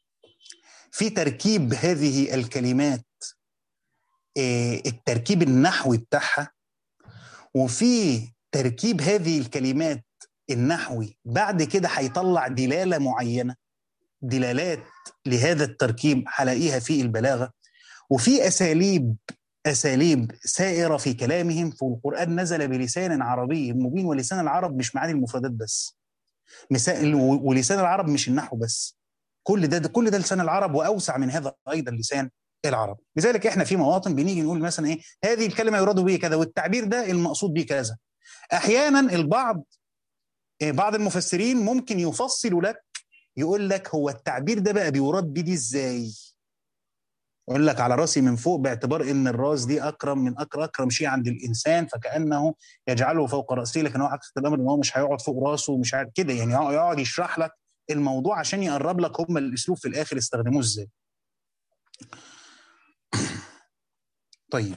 في تركيب هذه الكلمات التركيب النحوي بتاعها وفي تركيب هذه الكلمات النحوي بعد كده هيطلع دلاله معينه دلالات لهذا التركيب هلاقيها في البلاغه وفي اساليب اساليب سائره في كلامهم فالقران نزل بلسان عربي مبين ولسان العرب مش معاني المفردات بس ولسان العرب مش النحو بس كل ده, ده كل ده لسان العرب واوسع من هذا ايضا لسان العرب لذلك احنا في مواطن بنيجي نقول مثلا ايه هذه الكلمه يراد به كذا والتعبير ده المقصود به كذا احيانا البعض بعض المفسرين ممكن يفصل لك يقول لك هو التعبير ده بقى بيراد به دي ازاي يقول لك على راسي من فوق باعتبار ان الراس دي اكرم من اكرم اكرم شيء عند الانسان فكانه يجعله فوق راسه لكن هو عكس الامر ان هو مش هيقعد فوق راسه ومش عارف كده يعني يقعد يشرح لك الموضوع عشان يقرب لك هم الاسلوب في الاخر استخدموه ازاي طيب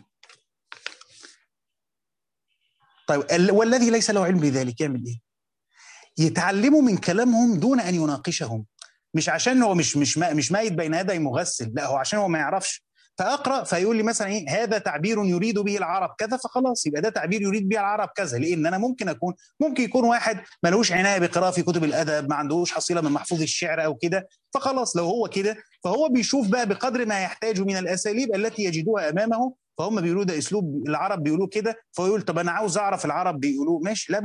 طيب والذي ليس له علم بذلك يعمل ايه؟ يتعلموا من كلامهم دون ان يناقشهم مش عشان هو مش مش مش ميت بين يدي مغسل لا هو عشان هو ما يعرفش فاقرا فيقول لي مثلا ايه هذا تعبير يريد به العرب كذا فخلاص يبقى ده تعبير يريد به العرب كذا لان انا ممكن اكون ممكن يكون واحد ملوش عنايه بقراءه في كتب الادب ما عندوش حصيله من محفوظ الشعر او كده فخلاص لو هو كده فهو بيشوف بقى بقدر ما يحتاج من الاساليب التي يجدوها امامه فهم بيقولوا ده اسلوب العرب بيقولوه كده فيقول طب انا عاوز اعرف العرب بيقولوه ماشي لا باس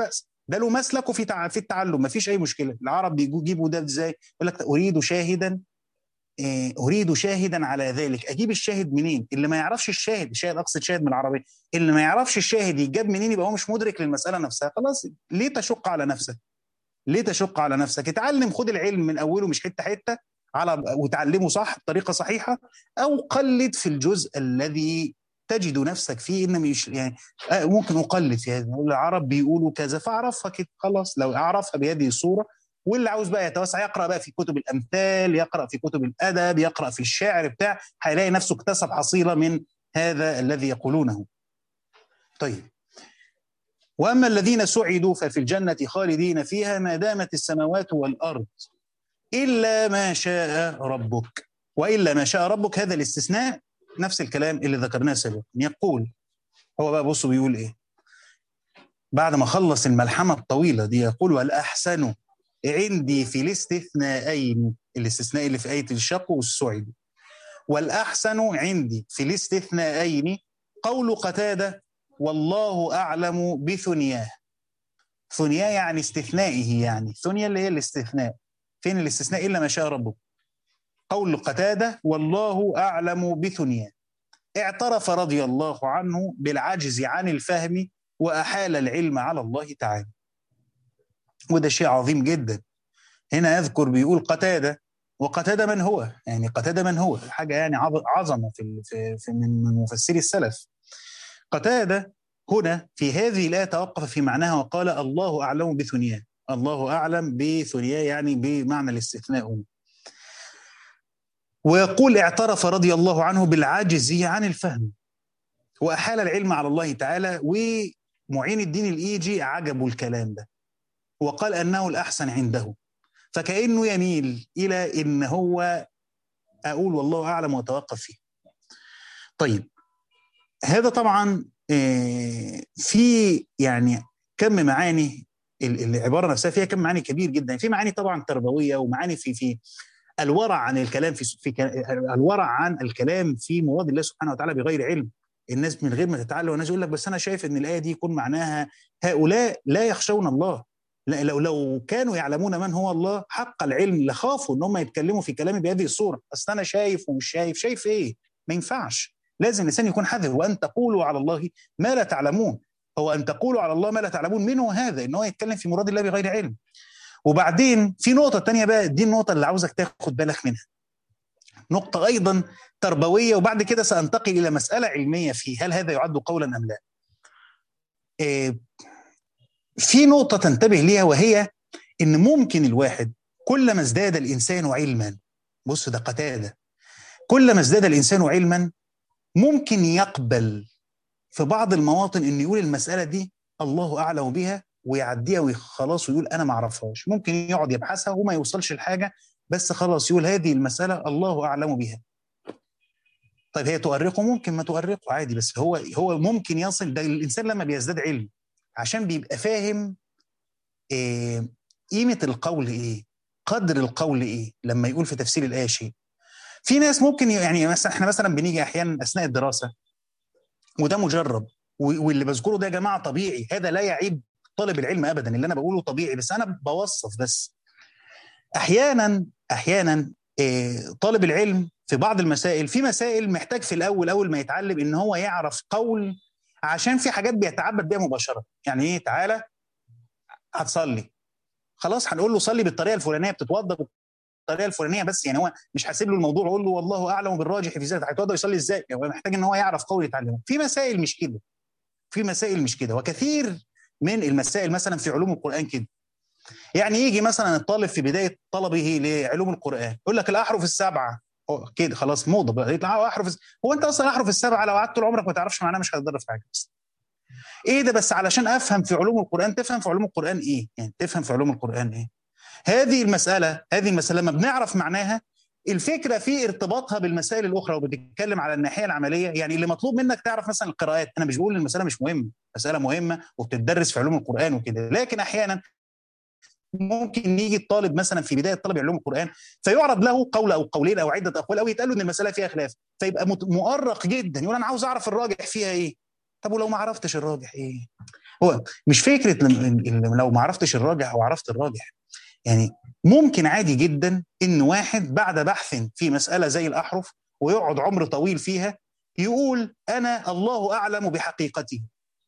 ده له مسلكه في تع... في التعلم ما فيش اي مشكله العرب بيجيبوا ده ازاي يقول لك اريد شاهدا إيه، اريد شاهدا على ذلك اجيب الشاهد منين اللي ما يعرفش الشاهد الشاهد اقصد شاهد من العربيه اللي ما يعرفش الشاهد يجاب منين يبقى هو مش مدرك للمساله نفسها خلاص ليه تشق على نفسك ليه تشق على نفسك اتعلم خد العلم من اوله مش حته حته على وتعلمه صح بطريقه صحيحه او قلد في الجزء الذي تجد نفسك فيه ان مش يعني آه، ممكن اقلد في هذا العرب بيقولوا كذا فاعرفها كده خلاص لو اعرفها بهذه الصوره واللي عاوز بقى يتوسع يقرا بقى في كتب الامثال يقرا في كتب الادب يقرا في الشعر بتاع هيلاقي نفسه اكتسب حصيله من هذا الذي يقولونه طيب واما الذين سعدوا ففي الجنه خالدين فيها ما دامت السماوات والارض الا ما شاء ربك والا ما شاء ربك هذا الاستثناء نفس الكلام اللي ذكرناه سابقا يقول هو بقى بصوا بيقول ايه بعد ما خلص الملحمه الطويله دي يقول والاحسن عندي في الاستثناءين الاستثناء اللي في ايه الشق والسعد والاحسن عندي في الاستثناءين قول قتاده والله اعلم بثنياه ثنياه يعني استثنائه يعني ثنيا اللي هي الاستثناء فين الاستثناء الا ما شاء ربك قول قتاده والله اعلم بثنياه اعترف رضي الله عنه بالعجز عن الفهم واحال العلم على الله تعالى وده شيء عظيم جدا هنا يذكر بيقول قتاده وقتاده من هو؟ يعني قتاده من هو؟ حاجه يعني عظمه في في من مفسري السلف. قتاده هنا في هذه الايه توقف في معناها وقال الله اعلم بثنياه، الله اعلم بثنياه يعني بمعنى الاستثناء هنا. ويقول اعترف رضي الله عنه بالعاجز عن الفهم واحال العلم على الله تعالى ومعين الدين الايجي عجبوا الكلام ده وقال انه الاحسن عنده فكانه يميل الى ان هو اقول والله اعلم واتوقف فيه. طيب هذا طبعا آه، في يعني كم معاني العباره نفسها فيها كم معاني كبير جدا في معاني طبعا تربويه ومعاني في في الورع عن الكلام في في الورع عن الكلام في مراد الله سبحانه وتعالى بغير علم الناس من غير ما تتعلم والناس يقول لك بس انا شايف ان الايه دي يكون معناها هؤلاء لا يخشون الله لو لو كانوا يعلمون من هو الله حق العلم لخافوا ان هم يتكلموا في كلامي بهذه الصوره اصل انا شايف ومش شايف شايف ايه ما ينفعش لازم الانسان يكون حذر وان تقولوا على الله ما لا تعلمون هو ان تقولوا على الله ما لا تعلمون من هو هذا ان هو يتكلم في مراد الله بغير علم وبعدين في نقطه تانية بقى دي النقطه اللي عاوزك تاخد بالك منها نقطه ايضا تربويه وبعد كده سانتقل الى مساله علميه في هل هذا يعد قولا ام لا إيه في نقطة تنتبه ليها وهي إن ممكن الواحد كلما ازداد الإنسان علما بص ده قتادة كلما ازداد الإنسان علما ممكن يقبل في بعض المواطن إنه يقول المسألة دي الله أعلم بها ويعديها وخلاص ويقول أنا ما أعرفهاش ممكن يقعد يبحثها وما يوصلش لحاجة بس خلاص يقول هذه المسألة الله أعلم بها طيب هي تؤرقه ممكن ما تؤرقه عادي بس هو هو ممكن يصل ده الانسان لما بيزداد علم عشان بيبقى فاهم إيه قيمه القول ايه قدر القول ايه لما يقول في تفسير الايه شيء في ناس ممكن يعني مثلا احنا مثلا بنيجي احيانا اثناء الدراسه وده مجرب واللي بذكره ده يا جماعه طبيعي هذا لا يعيب طالب العلم ابدا اللي انا بقوله طبيعي بس انا بوصف بس احيانا احيانا إيه طالب العلم في بعض المسائل في مسائل محتاج في الاول اول ما يتعلم ان هو يعرف قول عشان في حاجات بيتعبد بيها مباشره يعني ايه تعالى هتصلي خلاص هنقول له صلي بالطريقه الفلانيه بتتوضا بالطريقه الفلانيه بس يعني هو مش حاسب له الموضوع اقول له والله اعلم بالراجح في ذلك هيتوضا يصلي ازاي يعني هو محتاج ان هو يعرف قول يتعلمه في مسائل مش كده في مسائل مش كده وكثير من المسائل مثلا في علوم القران كده يعني يجي مثلا الطالب في بدايه طلبه لعلوم القران يقول لك الاحرف السبعه كده خلاص موضه بقى يطلع احرف هو انت اصلا احرف السبعه لو قعدت طول عمرك ما تعرفش معناها مش هتضر في حاجه بس ايه ده بس علشان افهم في علوم القران تفهم في علوم القران ايه يعني تفهم في علوم القران ايه هذه المساله هذه المساله لما بنعرف معناها الفكره في ارتباطها بالمسائل الاخرى وبتتكلم على الناحيه العمليه يعني اللي مطلوب منك تعرف مثلا القراءات انا مش بقول المساله مش مهمه مساله مهمه وبتدرس في علوم القران وكده لكن احيانا ممكن يجي الطالب مثلا في بدايه طلب علوم القران فيعرض له قول او قولين او عده اقوال او يتقال له ان المساله فيها خلاف فيبقى مؤرق جدا يقول انا عاوز اعرف الراجح فيها ايه طب ولو ما عرفتش الراجح ايه هو مش فكره لو ما عرفتش الراجح او عرفت الراجح يعني ممكن عادي جدا ان واحد بعد بحث في مساله زي الاحرف ويقعد عمر طويل فيها يقول انا الله اعلم بحقيقته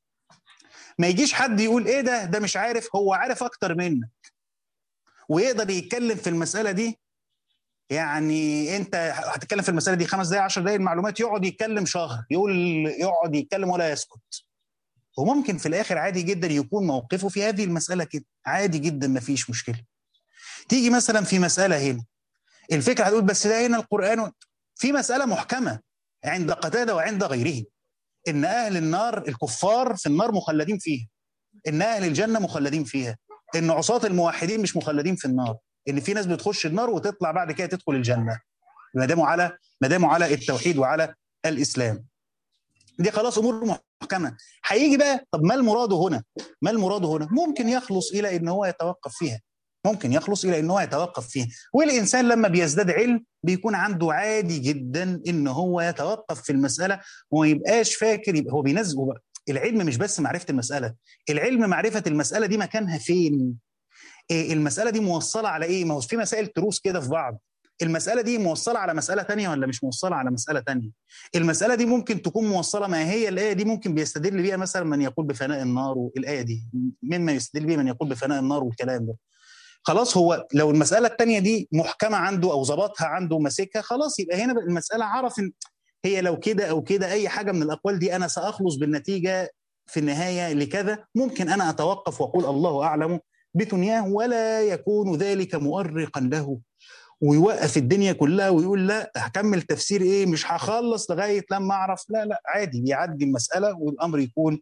ما يجيش حد يقول ايه ده ده مش عارف هو عارف اكتر منك ويقدر يتكلم في المساله دي يعني انت هتتكلم في المساله دي خمس دقائق 10 دقائق المعلومات يقعد يتكلم شهر يقول يقعد يتكلم ولا يسكت وممكن في الاخر عادي جدا يكون موقفه في هذه المساله كده عادي جدا ما فيش مشكله تيجي مثلا في مساله هنا الفكره هتقول بس ده هنا القران في مساله محكمه عند قتاده وعند غيره ان اهل النار الكفار في النار مخلدين فيها ان اهل الجنه مخلدين فيها ان عصاة الموحدين مش مخلدين في النار ان في ناس بتخش النار وتطلع بعد كده تدخل الجنه ما داموا على ما داموا على التوحيد وعلى الاسلام دي خلاص امور محكمه هيجي بقى طب ما المراد هنا ما المراد هنا ممكن يخلص الى ان هو يتوقف فيها ممكن يخلص الى ان هو يتوقف فيها والانسان لما بيزداد علم بيكون عنده عادي جدا ان هو يتوقف في المساله وما يبقاش فاكر يبقى هو بينزل العلم مش بس معرفه المساله العلم معرفه المساله دي مكانها فين إيه المساله دي موصله على ايه ما هو في مسائل تروس كده في بعض المسألة دي موصلة على مسألة تانية ولا مش موصلة على مسألة تانية المسألة دي ممكن تكون موصلة ما هي الآية دي ممكن بيستدل بيها مثلا من يقول بفناء النار والآية دي مما يستدل بيه من يقول بفناء النار والكلام ده خلاص هو لو المسألة التانية دي محكمة عنده أو ظبطها عنده ماسكها خلاص يبقى هنا المسألة عرف إن هي لو كده أو كده أي حاجة من الأقوال دي أنا سأخلص بالنتيجة في النهاية لكذا ممكن أنا أتوقف وأقول الله أعلم بتنياه ولا يكون ذلك مؤرقا له ويوقف الدنيا كلها ويقول لا هكمل تفسير ايه مش هخلص لغايه لما اعرف لا لا عادي بيعدي المساله والامر يكون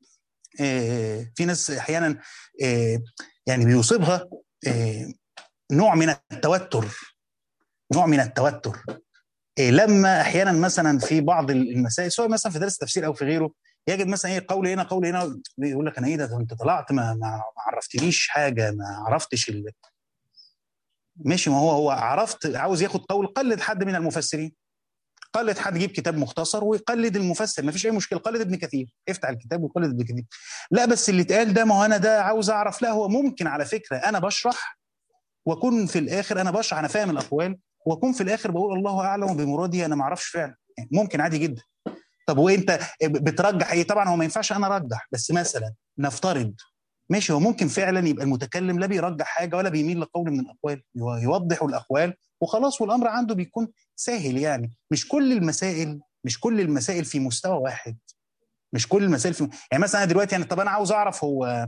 آه في ناس احيانا آه يعني بيصيبها آه نوع من التوتر نوع من التوتر لما احيانا مثلا في بعض المسائل سواء مثلا في درس تفسير او في غيره يجد مثلا ايه قول هنا قول هنا يقول لك انا ايه ده انت طلعت ما, ما عرفتنيش حاجه ما عرفتش ال... ماشي ما هو هو عرفت عاوز ياخد قول قلد حد من المفسرين قلد حد يجيب كتاب مختصر ويقلد المفسر ما فيش اي مشكله قلد ابن كثير افتح الكتاب وقلد ابن كثير لا بس اللي اتقال ده ما هو انا ده عاوز اعرف لا هو ممكن على فكره انا بشرح واكون في الاخر انا بشرح انا فاهم الاقوال واكون في الاخر بقول الله اعلم بمرادي انا ما اعرفش فعلا يعني ممكن عادي جدا طب وانت بترجح ايه طبعا هو ما ينفعش انا ارجح بس مثلا نفترض ماشي هو ممكن فعلا يبقى المتكلم لا بيرجح حاجه ولا بيميل لقول من الاقوال يوضح الاقوال وخلاص والامر عنده بيكون سهل يعني مش كل المسائل مش كل المسائل في مستوى واحد مش كل المسائل في يعني مثلا دلوقتي يعني طب انا عاوز اعرف هو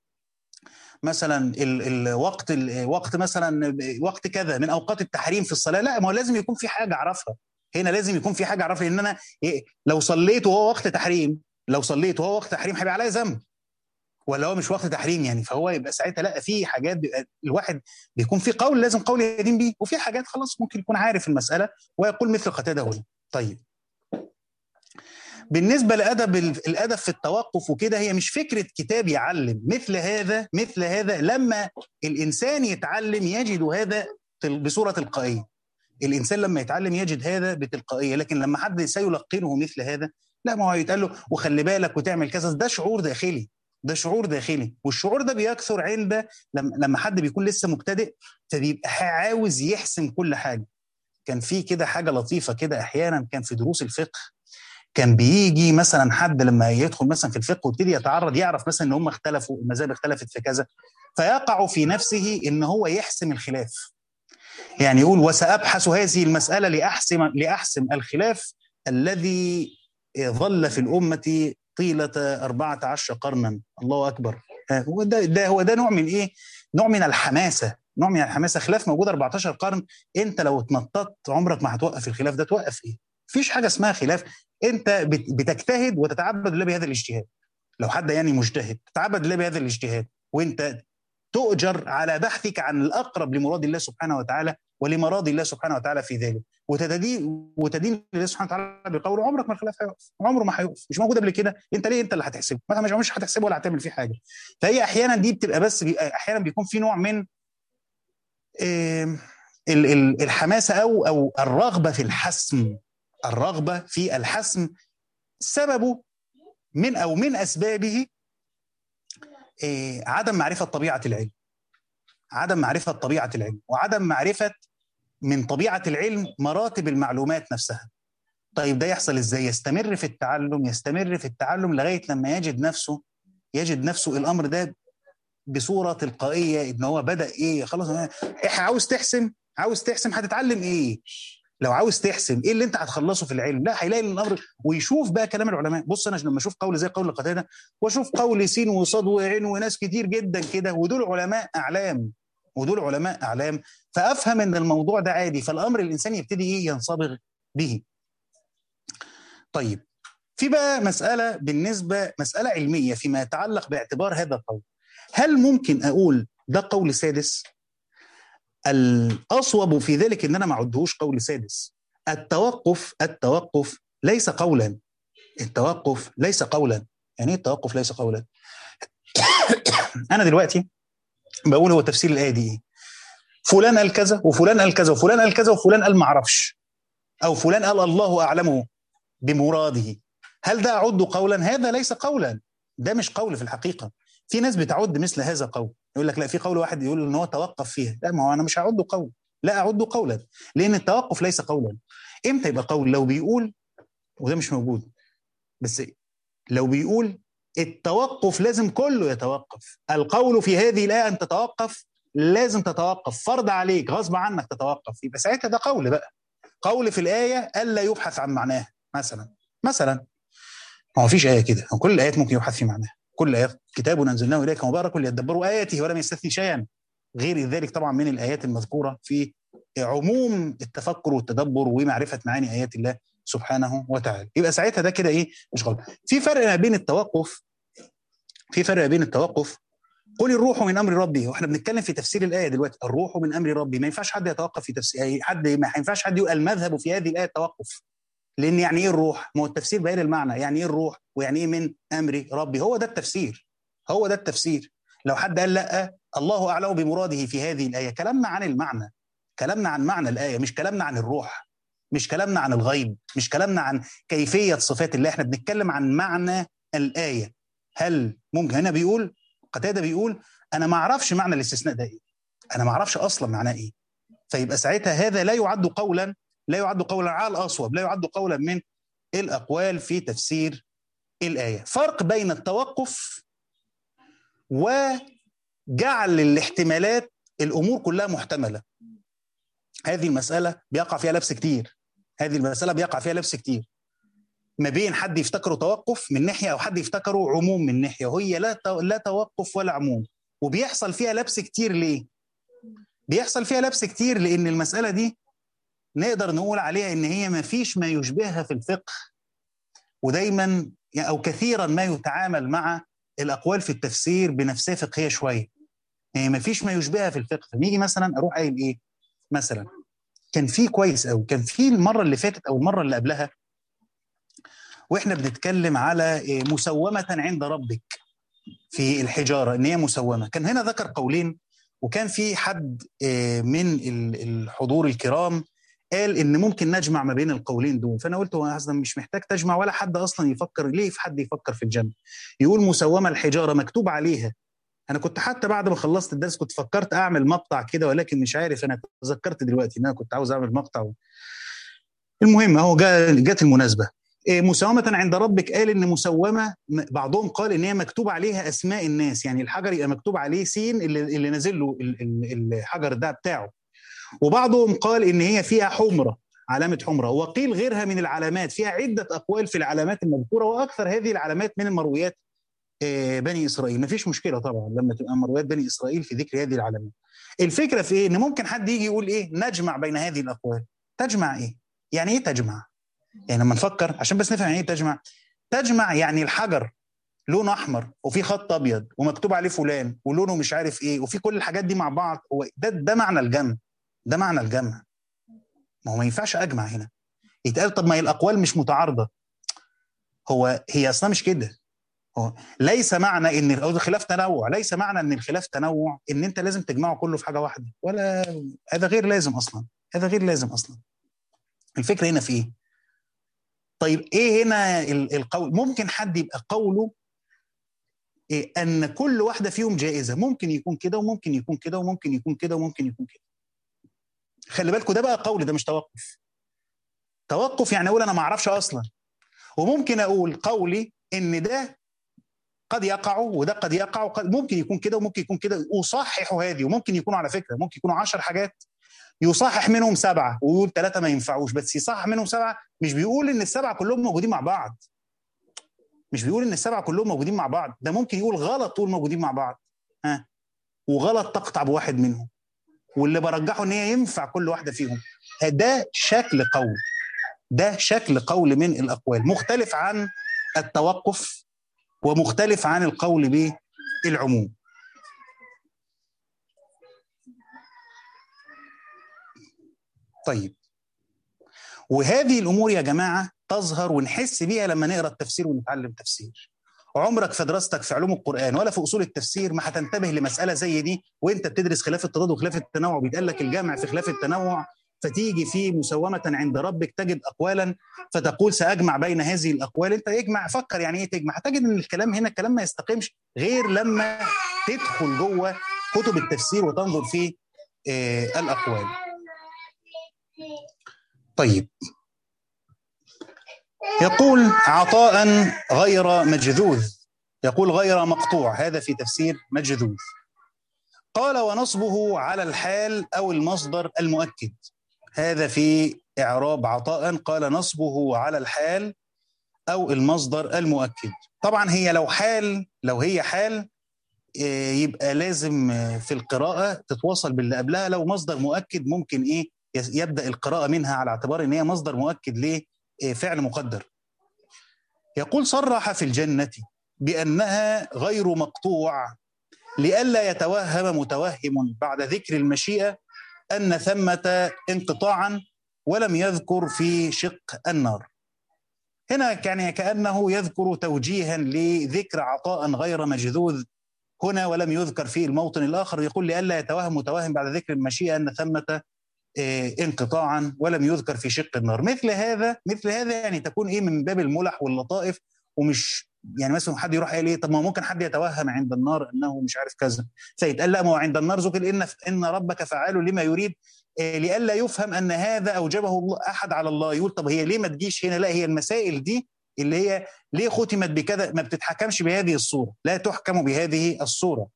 مثلا الوقت الوقت مثلا وقت كذا من اوقات التحريم في الصلاه لا ما هو لازم يكون في حاجه اعرفها هنا لازم يكون في حاجه اعرفها لان انا لو صليت وهو وقت تحريم لو صليت وهو وقت تحريم هيبقى عليا ذنب ولا هو مش وقت تحريم يعني فهو يبقى ساعتها لا في حاجات الواحد بيكون في قول لازم قول يدين بيه وفي حاجات خلاص ممكن يكون عارف المساله ويقول مثل قتاده هنا طيب بالنسبه لادب الادب في التوقف وكده هي مش فكره كتاب يعلم مثل هذا مثل هذا لما الانسان يتعلم يجد هذا بصوره تلقائيه الانسان لما يتعلم يجد هذا بتلقائيه لكن لما حد سيلقنه مثل هذا لا ما هو يتقال له وخلي بالك وتعمل كذا ده شعور داخلي ده شعور داخلي والشعور ده بيكثر عند لما حد بيكون لسه مبتدئ فبيبقى عاوز يحسم كل حاجه كان في كده حاجه لطيفه كده احيانا كان في دروس الفقه كان بيجي مثلا حد لما يدخل مثلا في الفقه ويبتدي يتعرض يعرف مثلا ان هم اختلفوا المذاهب اختلفت في كذا فيقع في نفسه ان هو يحسم الخلاف يعني يقول وسابحث هذه المساله لاحسم لاحسم الخلاف الذي ظل في الامه طيله 14 قرنا الله اكبر هو ده, ده هو ده نوع من ايه؟ نوع من الحماسه نوع من الحماسه خلاف موجود 14 قرن انت لو اتنططت عمرك ما هتوقف الخلاف ده توقف ايه؟ مفيش حاجه اسمها خلاف انت بتجتهد وتتعبد الله بهذا الاجتهاد لو حد يعني مجتهد تتعبد الله بهذا الاجتهاد وانت تؤجر على بحثك عن الاقرب لمراد الله سبحانه وتعالى ولمراضي الله سبحانه وتعالى في ذلك وتدين وتدين الله سبحانه وتعالى بقول عمرك ما الخلاف هيقف عمره ما هيقف مش موجود قبل كده انت ليه انت اللي هتحسبه ما مش مش هتحسبه ولا هتعمل فيه حاجه فهي احيانا دي بتبقى بس بي احيانا بيكون في نوع من إيه الحماسه او او الرغبه في الحسم الرغبه في الحسم سببه من او من اسبابه إيه عدم معرفه طبيعه العلم عدم معرفه طبيعه العلم وعدم معرفه من طبيعه العلم مراتب المعلومات نفسها طيب ده يحصل ازاي يستمر في التعلم يستمر في التعلم لغايه لما يجد نفسه يجد نفسه الامر ده بصوره تلقائيه ان هو بدا ايه خلاص إيه عاوز تحسم عاوز تحسم هتتعلم ايه لو عاوز تحسم ايه اللي انت هتخلصه في العلم لا هيلاقي الامر ويشوف بقى كلام العلماء بص انا لما اشوف قول زي قول قتاده واشوف قول سين وصاد وعين وناس كتير جدا كده ودول علماء اعلام ودول علماء اعلام فافهم ان الموضوع ده عادي فالامر الانسان يبتدي ايه ينصبغ به طيب في بقى مساله بالنسبه مساله علميه فيما يتعلق باعتبار هذا القول هل ممكن اقول ده قول سادس الاصوب في ذلك ان انا ما اعدهوش قول سادس التوقف التوقف ليس قولا التوقف ليس قولا يعني ايه التوقف ليس قولا انا دلوقتي بقول هو تفسير الايه دي ايه فلان قال كذا وفلان قال كذا وفلان قال كذا وفلان قال ما اعرفش او فلان قال الله اعلم بمراده هل ده اعد قولا هذا ليس قولا ده مش قول في الحقيقه في ناس بتعد مثل هذا قول يقول لك لا في قول واحد يقول ان هو توقف فيها لا ما هو انا مش هعد قول لا اعد قولا لان التوقف ليس قولا امتى يبقى قول لو بيقول وده مش موجود بس لو بيقول التوقف لازم كله يتوقف القول في هذه الايه ان تتوقف لازم تتوقف فرض عليك غصب عنك تتوقف يبقى ساعتها ده قول بقى قول في الايه الا يبحث عن معناها مثلا مثلا ما فيش ايه كده كل الايات ممكن يبحث في معناها كل ايات كتاب انزلناه اليك مبارك ليدبروا اياته ولم يستثني شيئا غير ذلك طبعا من الايات المذكوره في عموم التفكر والتدبر ومعرفه معاني ايات الله سبحانه وتعالى يبقى ساعتها ده كده ايه مش غلط في فرق ما بين التوقف في فرق بين التوقف قل الروح من امر ربي واحنا بنتكلم في تفسير الايه دلوقتي الروح من امر ربي ما ينفعش حد يتوقف في تفسير حد ما ينفعش حد يقول المذهب في هذه الايه التوقف لان يعني ايه الروح؟ ما هو التفسير بيان المعنى يعني ايه الروح ويعني ايه من امر ربي هو ده التفسير هو ده التفسير لو حد قال لا الله اعلم بمراده في هذه الايه كلامنا عن المعنى كلامنا عن معنى الايه مش كلامنا عن الروح مش كلامنا عن الغيب مش كلامنا عن كيفيه صفات الله احنا بنتكلم عن معنى الايه هل ممكن هنا بيقول قتاده بيقول انا ما اعرفش معنى الاستثناء ده ايه انا ما اعرفش اصلا معناه ايه فيبقى ساعتها هذا لا يعد قولا لا يعد قولا على الاصوب لا يعد قولا من الاقوال في تفسير الايه فرق بين التوقف وجعل الاحتمالات الامور كلها محتمله هذه المساله بيقع فيها لبس كتير هذه المساله بيقع فيها لبس كتير ما بين حد يفتكره توقف من ناحيه او حد يفتكره عموم من ناحيه وهي لا لا توقف ولا عموم وبيحصل فيها لبس كتير ليه بيحصل فيها لبس كتير لان المساله دي نقدر نقول عليها ان هي ما فيش ما يشبهها في الفقه ودايما او كثيرا ما يتعامل مع الاقوال في التفسير بنفسها فقهيه شويه يعني ما فيش ما يشبهها في الفقه فنيجي مثلا اروح قايل ايه مثلا كان في كويس قوي كان في المره اللي فاتت او المره اللي قبلها واحنا بنتكلم على مسومه عند ربك في الحجاره ان هي مسومه كان هنا ذكر قولين وكان في حد من الحضور الكرام قال ان ممكن نجمع ما بين القولين دول فانا قلت هو اصلا مش محتاج تجمع ولا حد اصلا يفكر ليه في حد يفكر في الجمع يقول مسومه الحجاره مكتوب عليها انا كنت حتى بعد ما خلصت الدرس كنت فكرت اعمل مقطع كده ولكن مش عارف انا تذكرت دلوقتي ان انا كنت عاوز اعمل مقطع المهم اهو جت المناسبه إيه مساومة عند ربك قال ان مسومة بعضهم قال ان هي مكتوب عليها اسماء الناس يعني الحجر يبقى مكتوب عليه سين اللي, اللي نازل له الحجر ده بتاعه وبعضهم قال ان هي فيها حمره علامه حمره وقيل غيرها من العلامات فيها عده اقوال في العلامات المذكوره واكثر هذه العلامات من المرويات بني اسرائيل ما فيش مشكله طبعا لما تبقى مرويات بني اسرائيل في ذكر هذه العلامات الفكره في ايه ان ممكن حد يجي يقول ايه نجمع بين هذه الاقوال تجمع ايه يعني ايه تجمع يعني لما نفكر عشان بس نفهم يعني ايه تجمع تجمع يعني الحجر لونه احمر وفي خط ابيض ومكتوب عليه فلان ولونه مش عارف ايه وفي كل الحاجات دي مع بعض هو ده ده معنى الجمع ده معنى الجمع ما هو ما ينفعش اجمع هنا يتقال طب ما هي الاقوال مش متعارضه هو هي اصلا مش كده هو ليس معنى ان الخلاف تنوع ليس معنى ان الخلاف تنوع ان انت لازم تجمعه كله في حاجه واحده ولا هذا غير لازم اصلا هذا غير لازم اصلا الفكره هنا في ايه طيب ايه هنا القول ممكن حد يبقى قوله إيه ان كل واحده فيهم جائزه ممكن يكون كده وممكن يكون كده وممكن يكون كده وممكن يكون كده خلي بالكم ده بقى قول ده مش توقف توقف يعني اقول انا ما اعرفش اصلا وممكن اقول قولي ان ده قد يقع وده قد يقع وقد ممكن يكون كده وممكن يكون كده اصحح هذه وممكن يكونوا على فكره ممكن يكونوا 10 حاجات يصحح منهم سبعه ويقول ثلاثه ما ينفعوش بس يصحح منهم سبعه مش بيقول ان السبعه كلهم موجودين مع بعض مش بيقول ان السبعه كلهم موجودين مع بعض ده ممكن يقول غلط طول موجودين مع بعض ها وغلط تقطع بواحد منهم واللي برجحه ان هي ينفع كل واحده فيهم ده شكل قول ده شكل قول من الاقوال مختلف عن التوقف ومختلف عن القول بالعموم طيب وهذه الامور يا جماعه تظهر ونحس بيها لما نقرا التفسير ونتعلم تفسير عمرك في دراستك في علوم القران ولا في اصول التفسير ما هتنتبه لمساله زي دي وانت بتدرس خلاف التضاد وخلاف التنوع بيتقال لك الجامع في خلاف التنوع فتيجي في مسومه عند ربك تجد اقوالا فتقول ساجمع بين هذه الاقوال انت اجمع فكر يعني ايه تجمع هتجد ان الكلام هنا الكلام ما يستقيمش غير لما تدخل جوه كتب التفسير وتنظر في آه الاقوال طيب يقول عطاء غير مجذوذ يقول غير مقطوع هذا في تفسير مجذوذ قال ونصبه على الحال او المصدر المؤكد هذا في اعراب عطاء قال نصبه على الحال او المصدر المؤكد طبعا هي لو حال لو هي حال يبقى لازم في القراءه تتواصل باللي قبلها لو مصدر مؤكد ممكن ايه يبدا القراءه منها على اعتبار ان هي مصدر مؤكد لفعل مقدر يقول صرح في الجنه بانها غير مقطوع لئلا يتوهم متوهم بعد ذكر المشيئه ان ثمه انقطاعا ولم يذكر في شق النار هنا يعني كانه يذكر توجيها لذكر عطاء غير مجذوذ هنا ولم يذكر في الموطن الاخر يقول لئلا يتوهم متوهم بعد ذكر المشيئه ان ثمه انقطاعا ولم يذكر في شق النار مثل هذا مثل هذا يعني تكون ايه من باب الملح واللطائف ومش يعني مثلا حد يروح قال ايه طب ما ممكن حد يتوهم عند النار انه مش عارف كذا فيتقال لا ما هو عند النار ذكر ان ان ربك فعال لما يريد لئلا يفهم ان هذا اوجبه الله احد على الله يقول طب هي ليه ما تجيش هنا لا هي المسائل دي اللي هي ليه ختمت بكذا ما بتتحكمش بهذه الصوره لا تحكم بهذه الصوره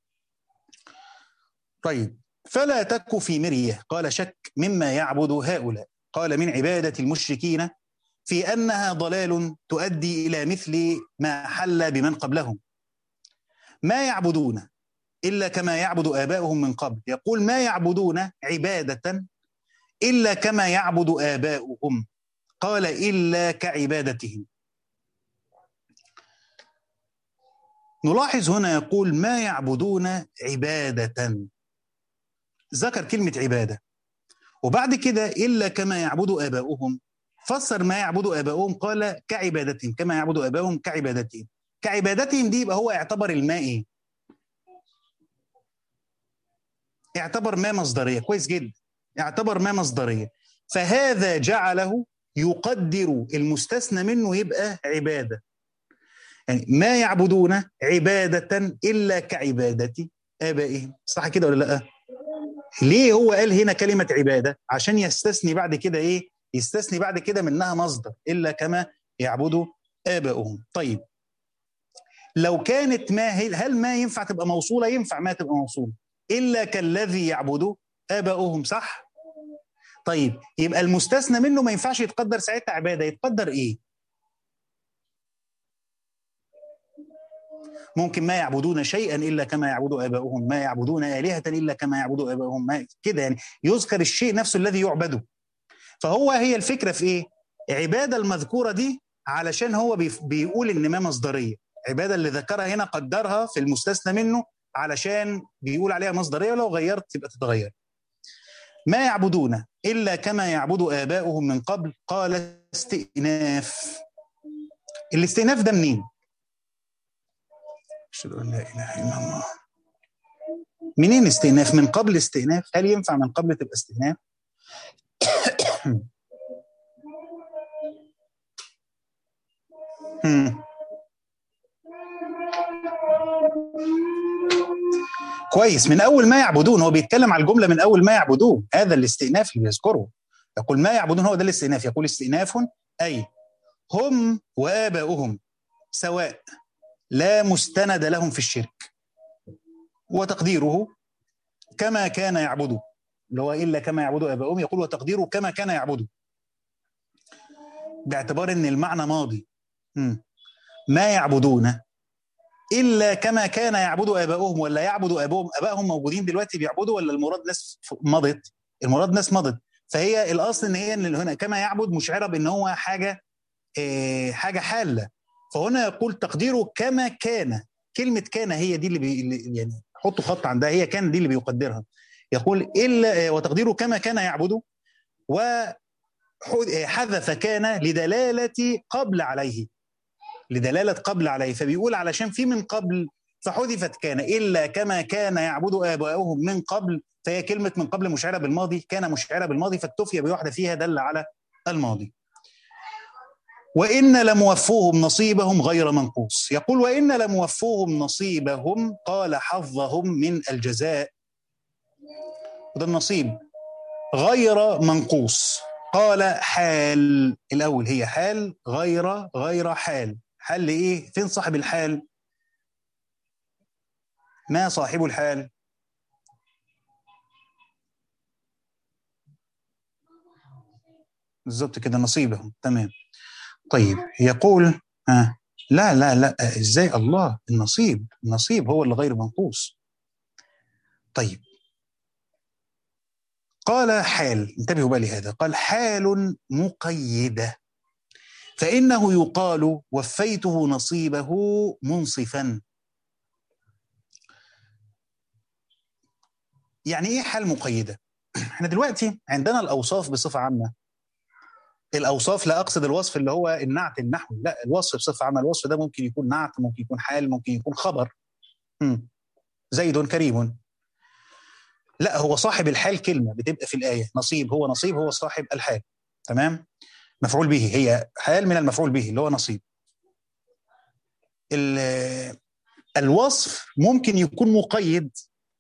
طيب فلا تك في مريه قال شك مما يعبد هؤلاء قال من عباده المشركين في انها ضلال تؤدي الى مثل ما حل بمن قبلهم ما يعبدون الا كما يعبد اباؤهم من قبل يقول ما يعبدون عباده الا كما يعبد اباؤهم قال الا كعبادتهم نلاحظ هنا يقول ما يعبدون عباده ذكر كلمه عباده وبعد كده الا كما يعبد اباؤهم فسر ما يعبد اباؤهم قال كعبادتهم كما يعبد اباؤهم كعبادتهم كعبادتهم دي يبقى هو اعتبر الماء ايه اعتبر ما مصدريه كويس جدا اعتبر ما مصدريه فهذا جعله يقدر المستثنى منه يبقى عباده يعني ما يعبدون عباده الا كعباده ابائهم صح كده ولا لا ليه هو قال هنا كلمه عباده عشان يستثني بعد كده ايه يستثني بعد كده منها مصدر الا كما يعبد اباؤهم طيب لو كانت ما هل ما ينفع تبقى موصوله ينفع ما تبقى موصوله الا كالذي يعبد اباؤهم صح طيب يبقى المستثنى منه ما ينفعش يتقدر ساعتها عباده يتقدر ايه ممكن ما يعبدون شيئا الا كما يعبد اباؤهم ما يعبدون الهه الا كما يعبد اباؤهم ما كده يعني يذكر الشيء نفسه الذي يعبده فهو هي الفكره في ايه عباده المذكوره دي علشان هو بيقول ان ما مصدريه عباده اللي ذكرها هنا قدرها في المستثنى منه علشان بيقول عليها مصدريه ولو غيرت تبقى تتغير ما يعبدون الا كما يعبد اباؤهم من قبل قال استئناف الاستئناف ده منين اشهد ان لا اله الا الله منين استئناف من قبل استئناف هل ينفع من قبل تبقى استئناف كويس من اول ما يعبدون هو بيتكلم على الجمله من اول ما يعبدون هذا الاستئناف اللي بيذكره يقول ما يعبدون هو ده الاستئناف يقول استئناف اي هم واباؤهم سواء لا مستند لهم في الشرك وتقديره كما كان يعبد اللي هو الا كما يعبد اباؤهم يقول وتقديره كما كان يعبد باعتبار ان المعنى ماضي ما يعبدون الا كما كان يعبد اباؤهم ولا يعبد ابائهم ابائهم موجودين دلوقتي بيعبدوا ولا المراد ناس مضت المراد ناس مضت فهي الاصل ان هي ان هنا كما يعبد مشعره بان هو حاجه إيه حاجه حاله فهنا يقول تقديره كما كان كلمه كان هي دي اللي بي يعني حطوا خط عندها هي كان دي اللي بيقدرها يقول الا وتقديره كما كان يعبد وحذف كان لدلاله قبل عليه لدلاله قبل عليه فبيقول علشان في من قبل فحذفت كان الا كما كان يعبد اباؤهم من قبل فهي كلمه من قبل مشعره بالماضي كان مشعره بالماضي فاكتفي بواحده فيها دل على الماضي وإن لموفوهم نصيبهم غير منقوص يقول وإن لموفوهم نصيبهم قال حظهم من الجزاء وده النصيب غير منقوص قال حال الأول هي حال غير غير حال حال لإيه فين صاحب الحال ما صاحب الحال بالظبط كده نصيبهم تمام طيب يقول آه لا لا لا ازاي الله النصيب النصيب هو اللي غير منقوص طيب قال حال انتبهوا بقى لهذا قال حال مقيده فانه يقال وفيته نصيبه منصفا يعني ايه حال مقيده احنا دلوقتي عندنا الاوصاف بصفه عامه الاوصاف لا اقصد الوصف اللي هو النعت النحوي لا الوصف بصفه عامه الوصف ده ممكن يكون نعت ممكن يكون حال ممكن يكون خبر مم. زيد كريم لا هو صاحب الحال كلمه بتبقى في الايه نصيب هو نصيب هو صاحب الحال تمام مفعول به هي حال من المفعول به اللي هو نصيب الوصف ممكن يكون مقيد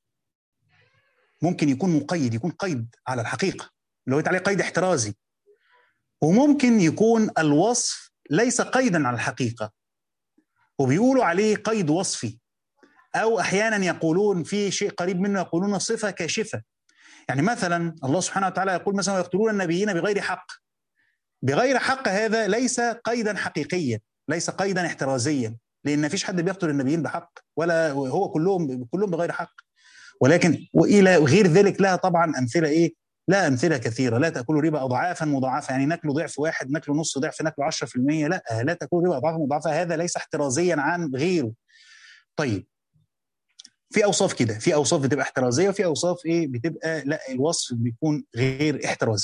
ممكن يكون مقيد يكون قيد على الحقيقه اللي هو عليه قيد احترازي وممكن يكون الوصف ليس قيدا على الحقيقه وبيقولوا عليه قيد وصفي او احيانا يقولون في شيء قريب منه يقولون صفه كاشفه يعني مثلا الله سبحانه وتعالى يقول مثلا يقتلون النبيين بغير حق بغير حق هذا ليس قيدا حقيقيا ليس قيدا احترازيا لان مفيش حد بيقتل النبيين بحق ولا هو كلهم كلهم بغير حق ولكن والى غير ذلك لها طبعا امثله ايه لا امثله كثيره لا تاكلوا ربا اضعافا مضاعفه يعني ناكلوا ضعف واحد ناكلوا نص ضعف ناكلوا 10% لا لا تاكلوا ربا اضعافا مضاعفه هذا ليس احترازيا عن غيره طيب في اوصاف كده في اوصاف بتبقى احترازيه وفي اوصاف ايه بتبقى لا الوصف بيكون غير احترازي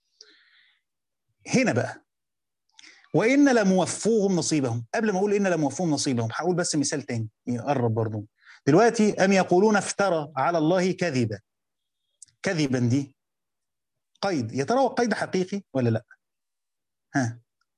هنا بقى وان لموفوهم نصيبهم قبل ما اقول ان لموفوهم نصيبهم هقول بس مثال تاني يقرب برضه دلوقتي ام يقولون افترى على الله كذبا كذبا دي قيد يا ترى هو قيد حقيقي ولا لا ها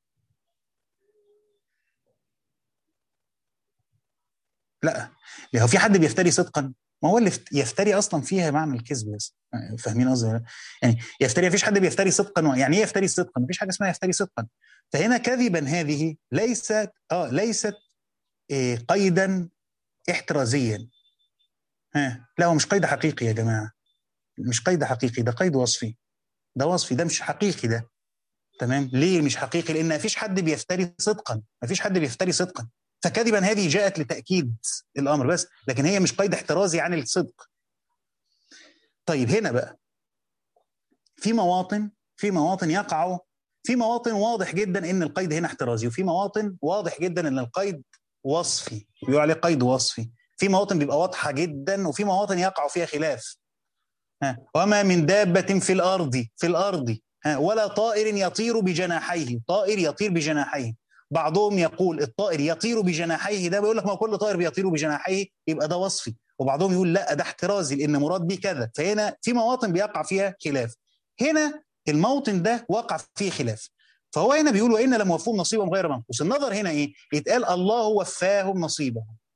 لا هو في حد بيفتري صدقا ما هو اللي يفتري اصلا فيها معنى الكذب بس فاهمين قصدي يعني يفتري مفيش حد بيفتري صدقا يعني ايه يفتري صدقا مفيش حاجه اسمها يفتري صدقا فهنا كذبا هذه ليست اه ليست إيه قيدا احترازيا ها لا هو مش قيد حقيقي يا جماعه مش قيد حقيقي ده قيد وصفي ده وصفي ده مش حقيقي ده تمام ليه مش حقيقي لان مفيش حد بيفتري صدقا مفيش حد بيفتري صدقا فكذبا هذه جاءت لتاكيد الامر بس لكن هي مش قيد احترازي عن الصدق طيب هنا بقى في مواطن في مواطن يقع في مواطن واضح جدا ان القيد هنا احترازي وفي مواطن واضح جدا ان القيد وصفي بيقول عليه قيد وصفي في مواطن بيبقى واضحه جدا وفي مواطن يقع فيها خلاف ها وما من دابه في الارض في الارض ها ولا طائر يطير بجناحيه طائر يطير بجناحيه بعضهم يقول الطائر يطير بجناحيه ده بيقول لك ما كل طائر بيطير بجناحيه يبقى ده وصفي وبعضهم يقول لا ده احترازي لان مراد بيه كذا فهنا في مواطن بيقع فيها خلاف هنا الموطن ده وقع فيه خلاف فهو هنا بيقول وان لم يوفوهم نصيبهم غير منقوص النظر هنا ايه يتقال الله وفاهم نصيبهم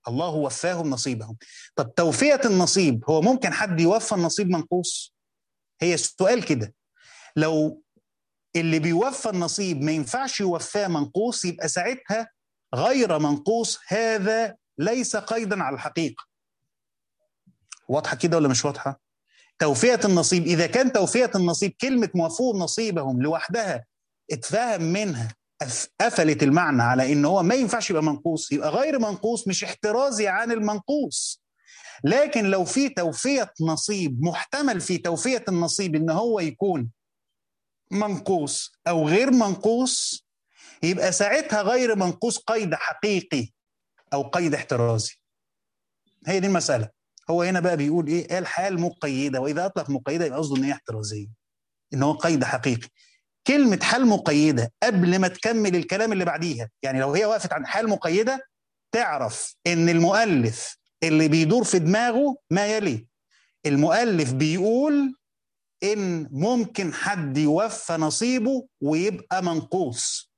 الله وفاهم نصيبهم طب توفية النصيب هو ممكن حد يوفى النصيب منقوص هي السؤال كده لو اللي بيوفى النصيب ما ينفعش يوفاه منقوص يبقى ساعتها غير منقوص هذا ليس قيدا على الحقيقة واضحة كده ولا مش واضحة توفية النصيب إذا كان توفية النصيب كلمة موفوهم نصيبهم لوحدها اتفهم منها قفلت المعنى على ان هو ما ينفعش يبقى منقوص يبقى غير منقوص مش احترازي عن المنقوص لكن لو في توفية نصيب محتمل في توفية النصيب ان هو يكون منقوص او غير منقوص يبقى ساعتها غير منقوص قيد حقيقي او قيد احترازي هي دي المسألة هو هنا بقى بيقول ايه قال حال مقيدة واذا اطلق مقيدة يبقى قصده ان هي احترازية ان هو قيد حقيقي كلمة حال مقيدة قبل ما تكمل الكلام اللي بعديها يعني لو هي وقفت عن حال مقيدة تعرف ان المؤلف اللي بيدور في دماغه ما يلي المؤلف بيقول ان ممكن حد يوفى نصيبه ويبقى منقوص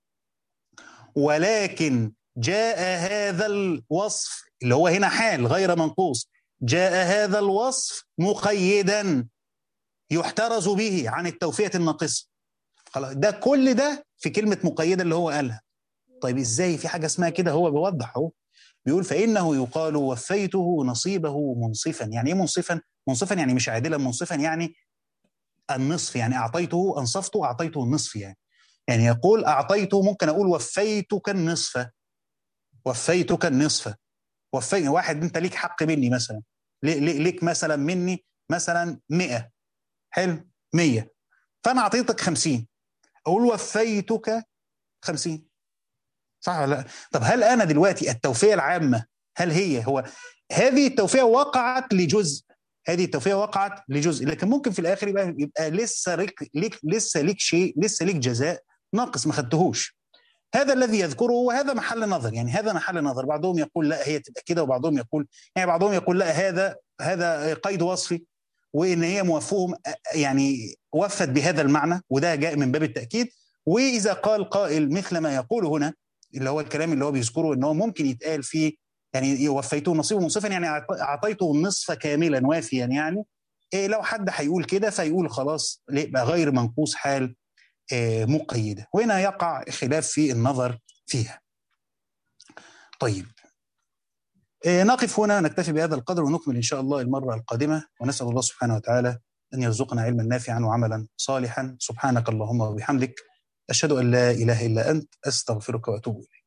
ولكن جاء هذا الوصف اللي هو هنا حال غير منقوص جاء هذا الوصف مقيدا يحترز به عن التوفية الناقصة خلاص ده كل ده في كلمة مقيدة اللي هو قالها طيب ازاي في حاجة اسمها كده هو بيوضح اهو بيقول فإنه يقال وفيته نصيبه منصفا يعني ايه منصفا منصفا يعني مش عادلا منصفا يعني النصف يعني أعطيته أنصفته أعطيته النصف يعني يعني يقول أعطيته ممكن أقول وفيتك النصف وفيتك النصف وفي واحد أنت ليك حق مني مثلا ليك مثلا مني مثلا 100 حلو 100 فأنا أعطيتك 50 أقول وفيتك 50 صح ولا لا؟ طب هل أنا دلوقتي التوفية العامة هل هي هو هذه التوفية وقعت لجزء هذه التوفية وقعت لجزء لكن ممكن في الآخر يبقى, يبقى لسه ليك, ليك لسه ليك شيء لسه ليك جزاء ناقص ما خدتهوش هذا الذي يذكره وهذا محل نظر يعني هذا محل نظر بعضهم يقول لا هي تبقى كده وبعضهم يقول يعني بعضهم يقول لا هذا هذا قيد وصفي وان هي موفوهم يعني وفت بهذا المعنى وده جاء من باب التاكيد واذا قال قائل مثل ما يقول هنا اللي هو الكلام اللي هو بيذكره ان هو ممكن يتقال فيه يعني وفيته نصيبه منصفا يعني اعطيته النصف كاملا وافيا يعني إيه لو حد هيقول كده فيقول خلاص يبقى غير منقوص حال إيه مقيده وهنا يقع خلاف في النظر فيها طيب إيه نقف هنا نكتفي بهذا القدر ونكمل ان شاء الله المره القادمه ونسال الله سبحانه وتعالى ان يرزقنا علما نافعا وعملا صالحا سبحانك اللهم وبحمدك اشهد ان لا اله الا انت استغفرك واتوب اليك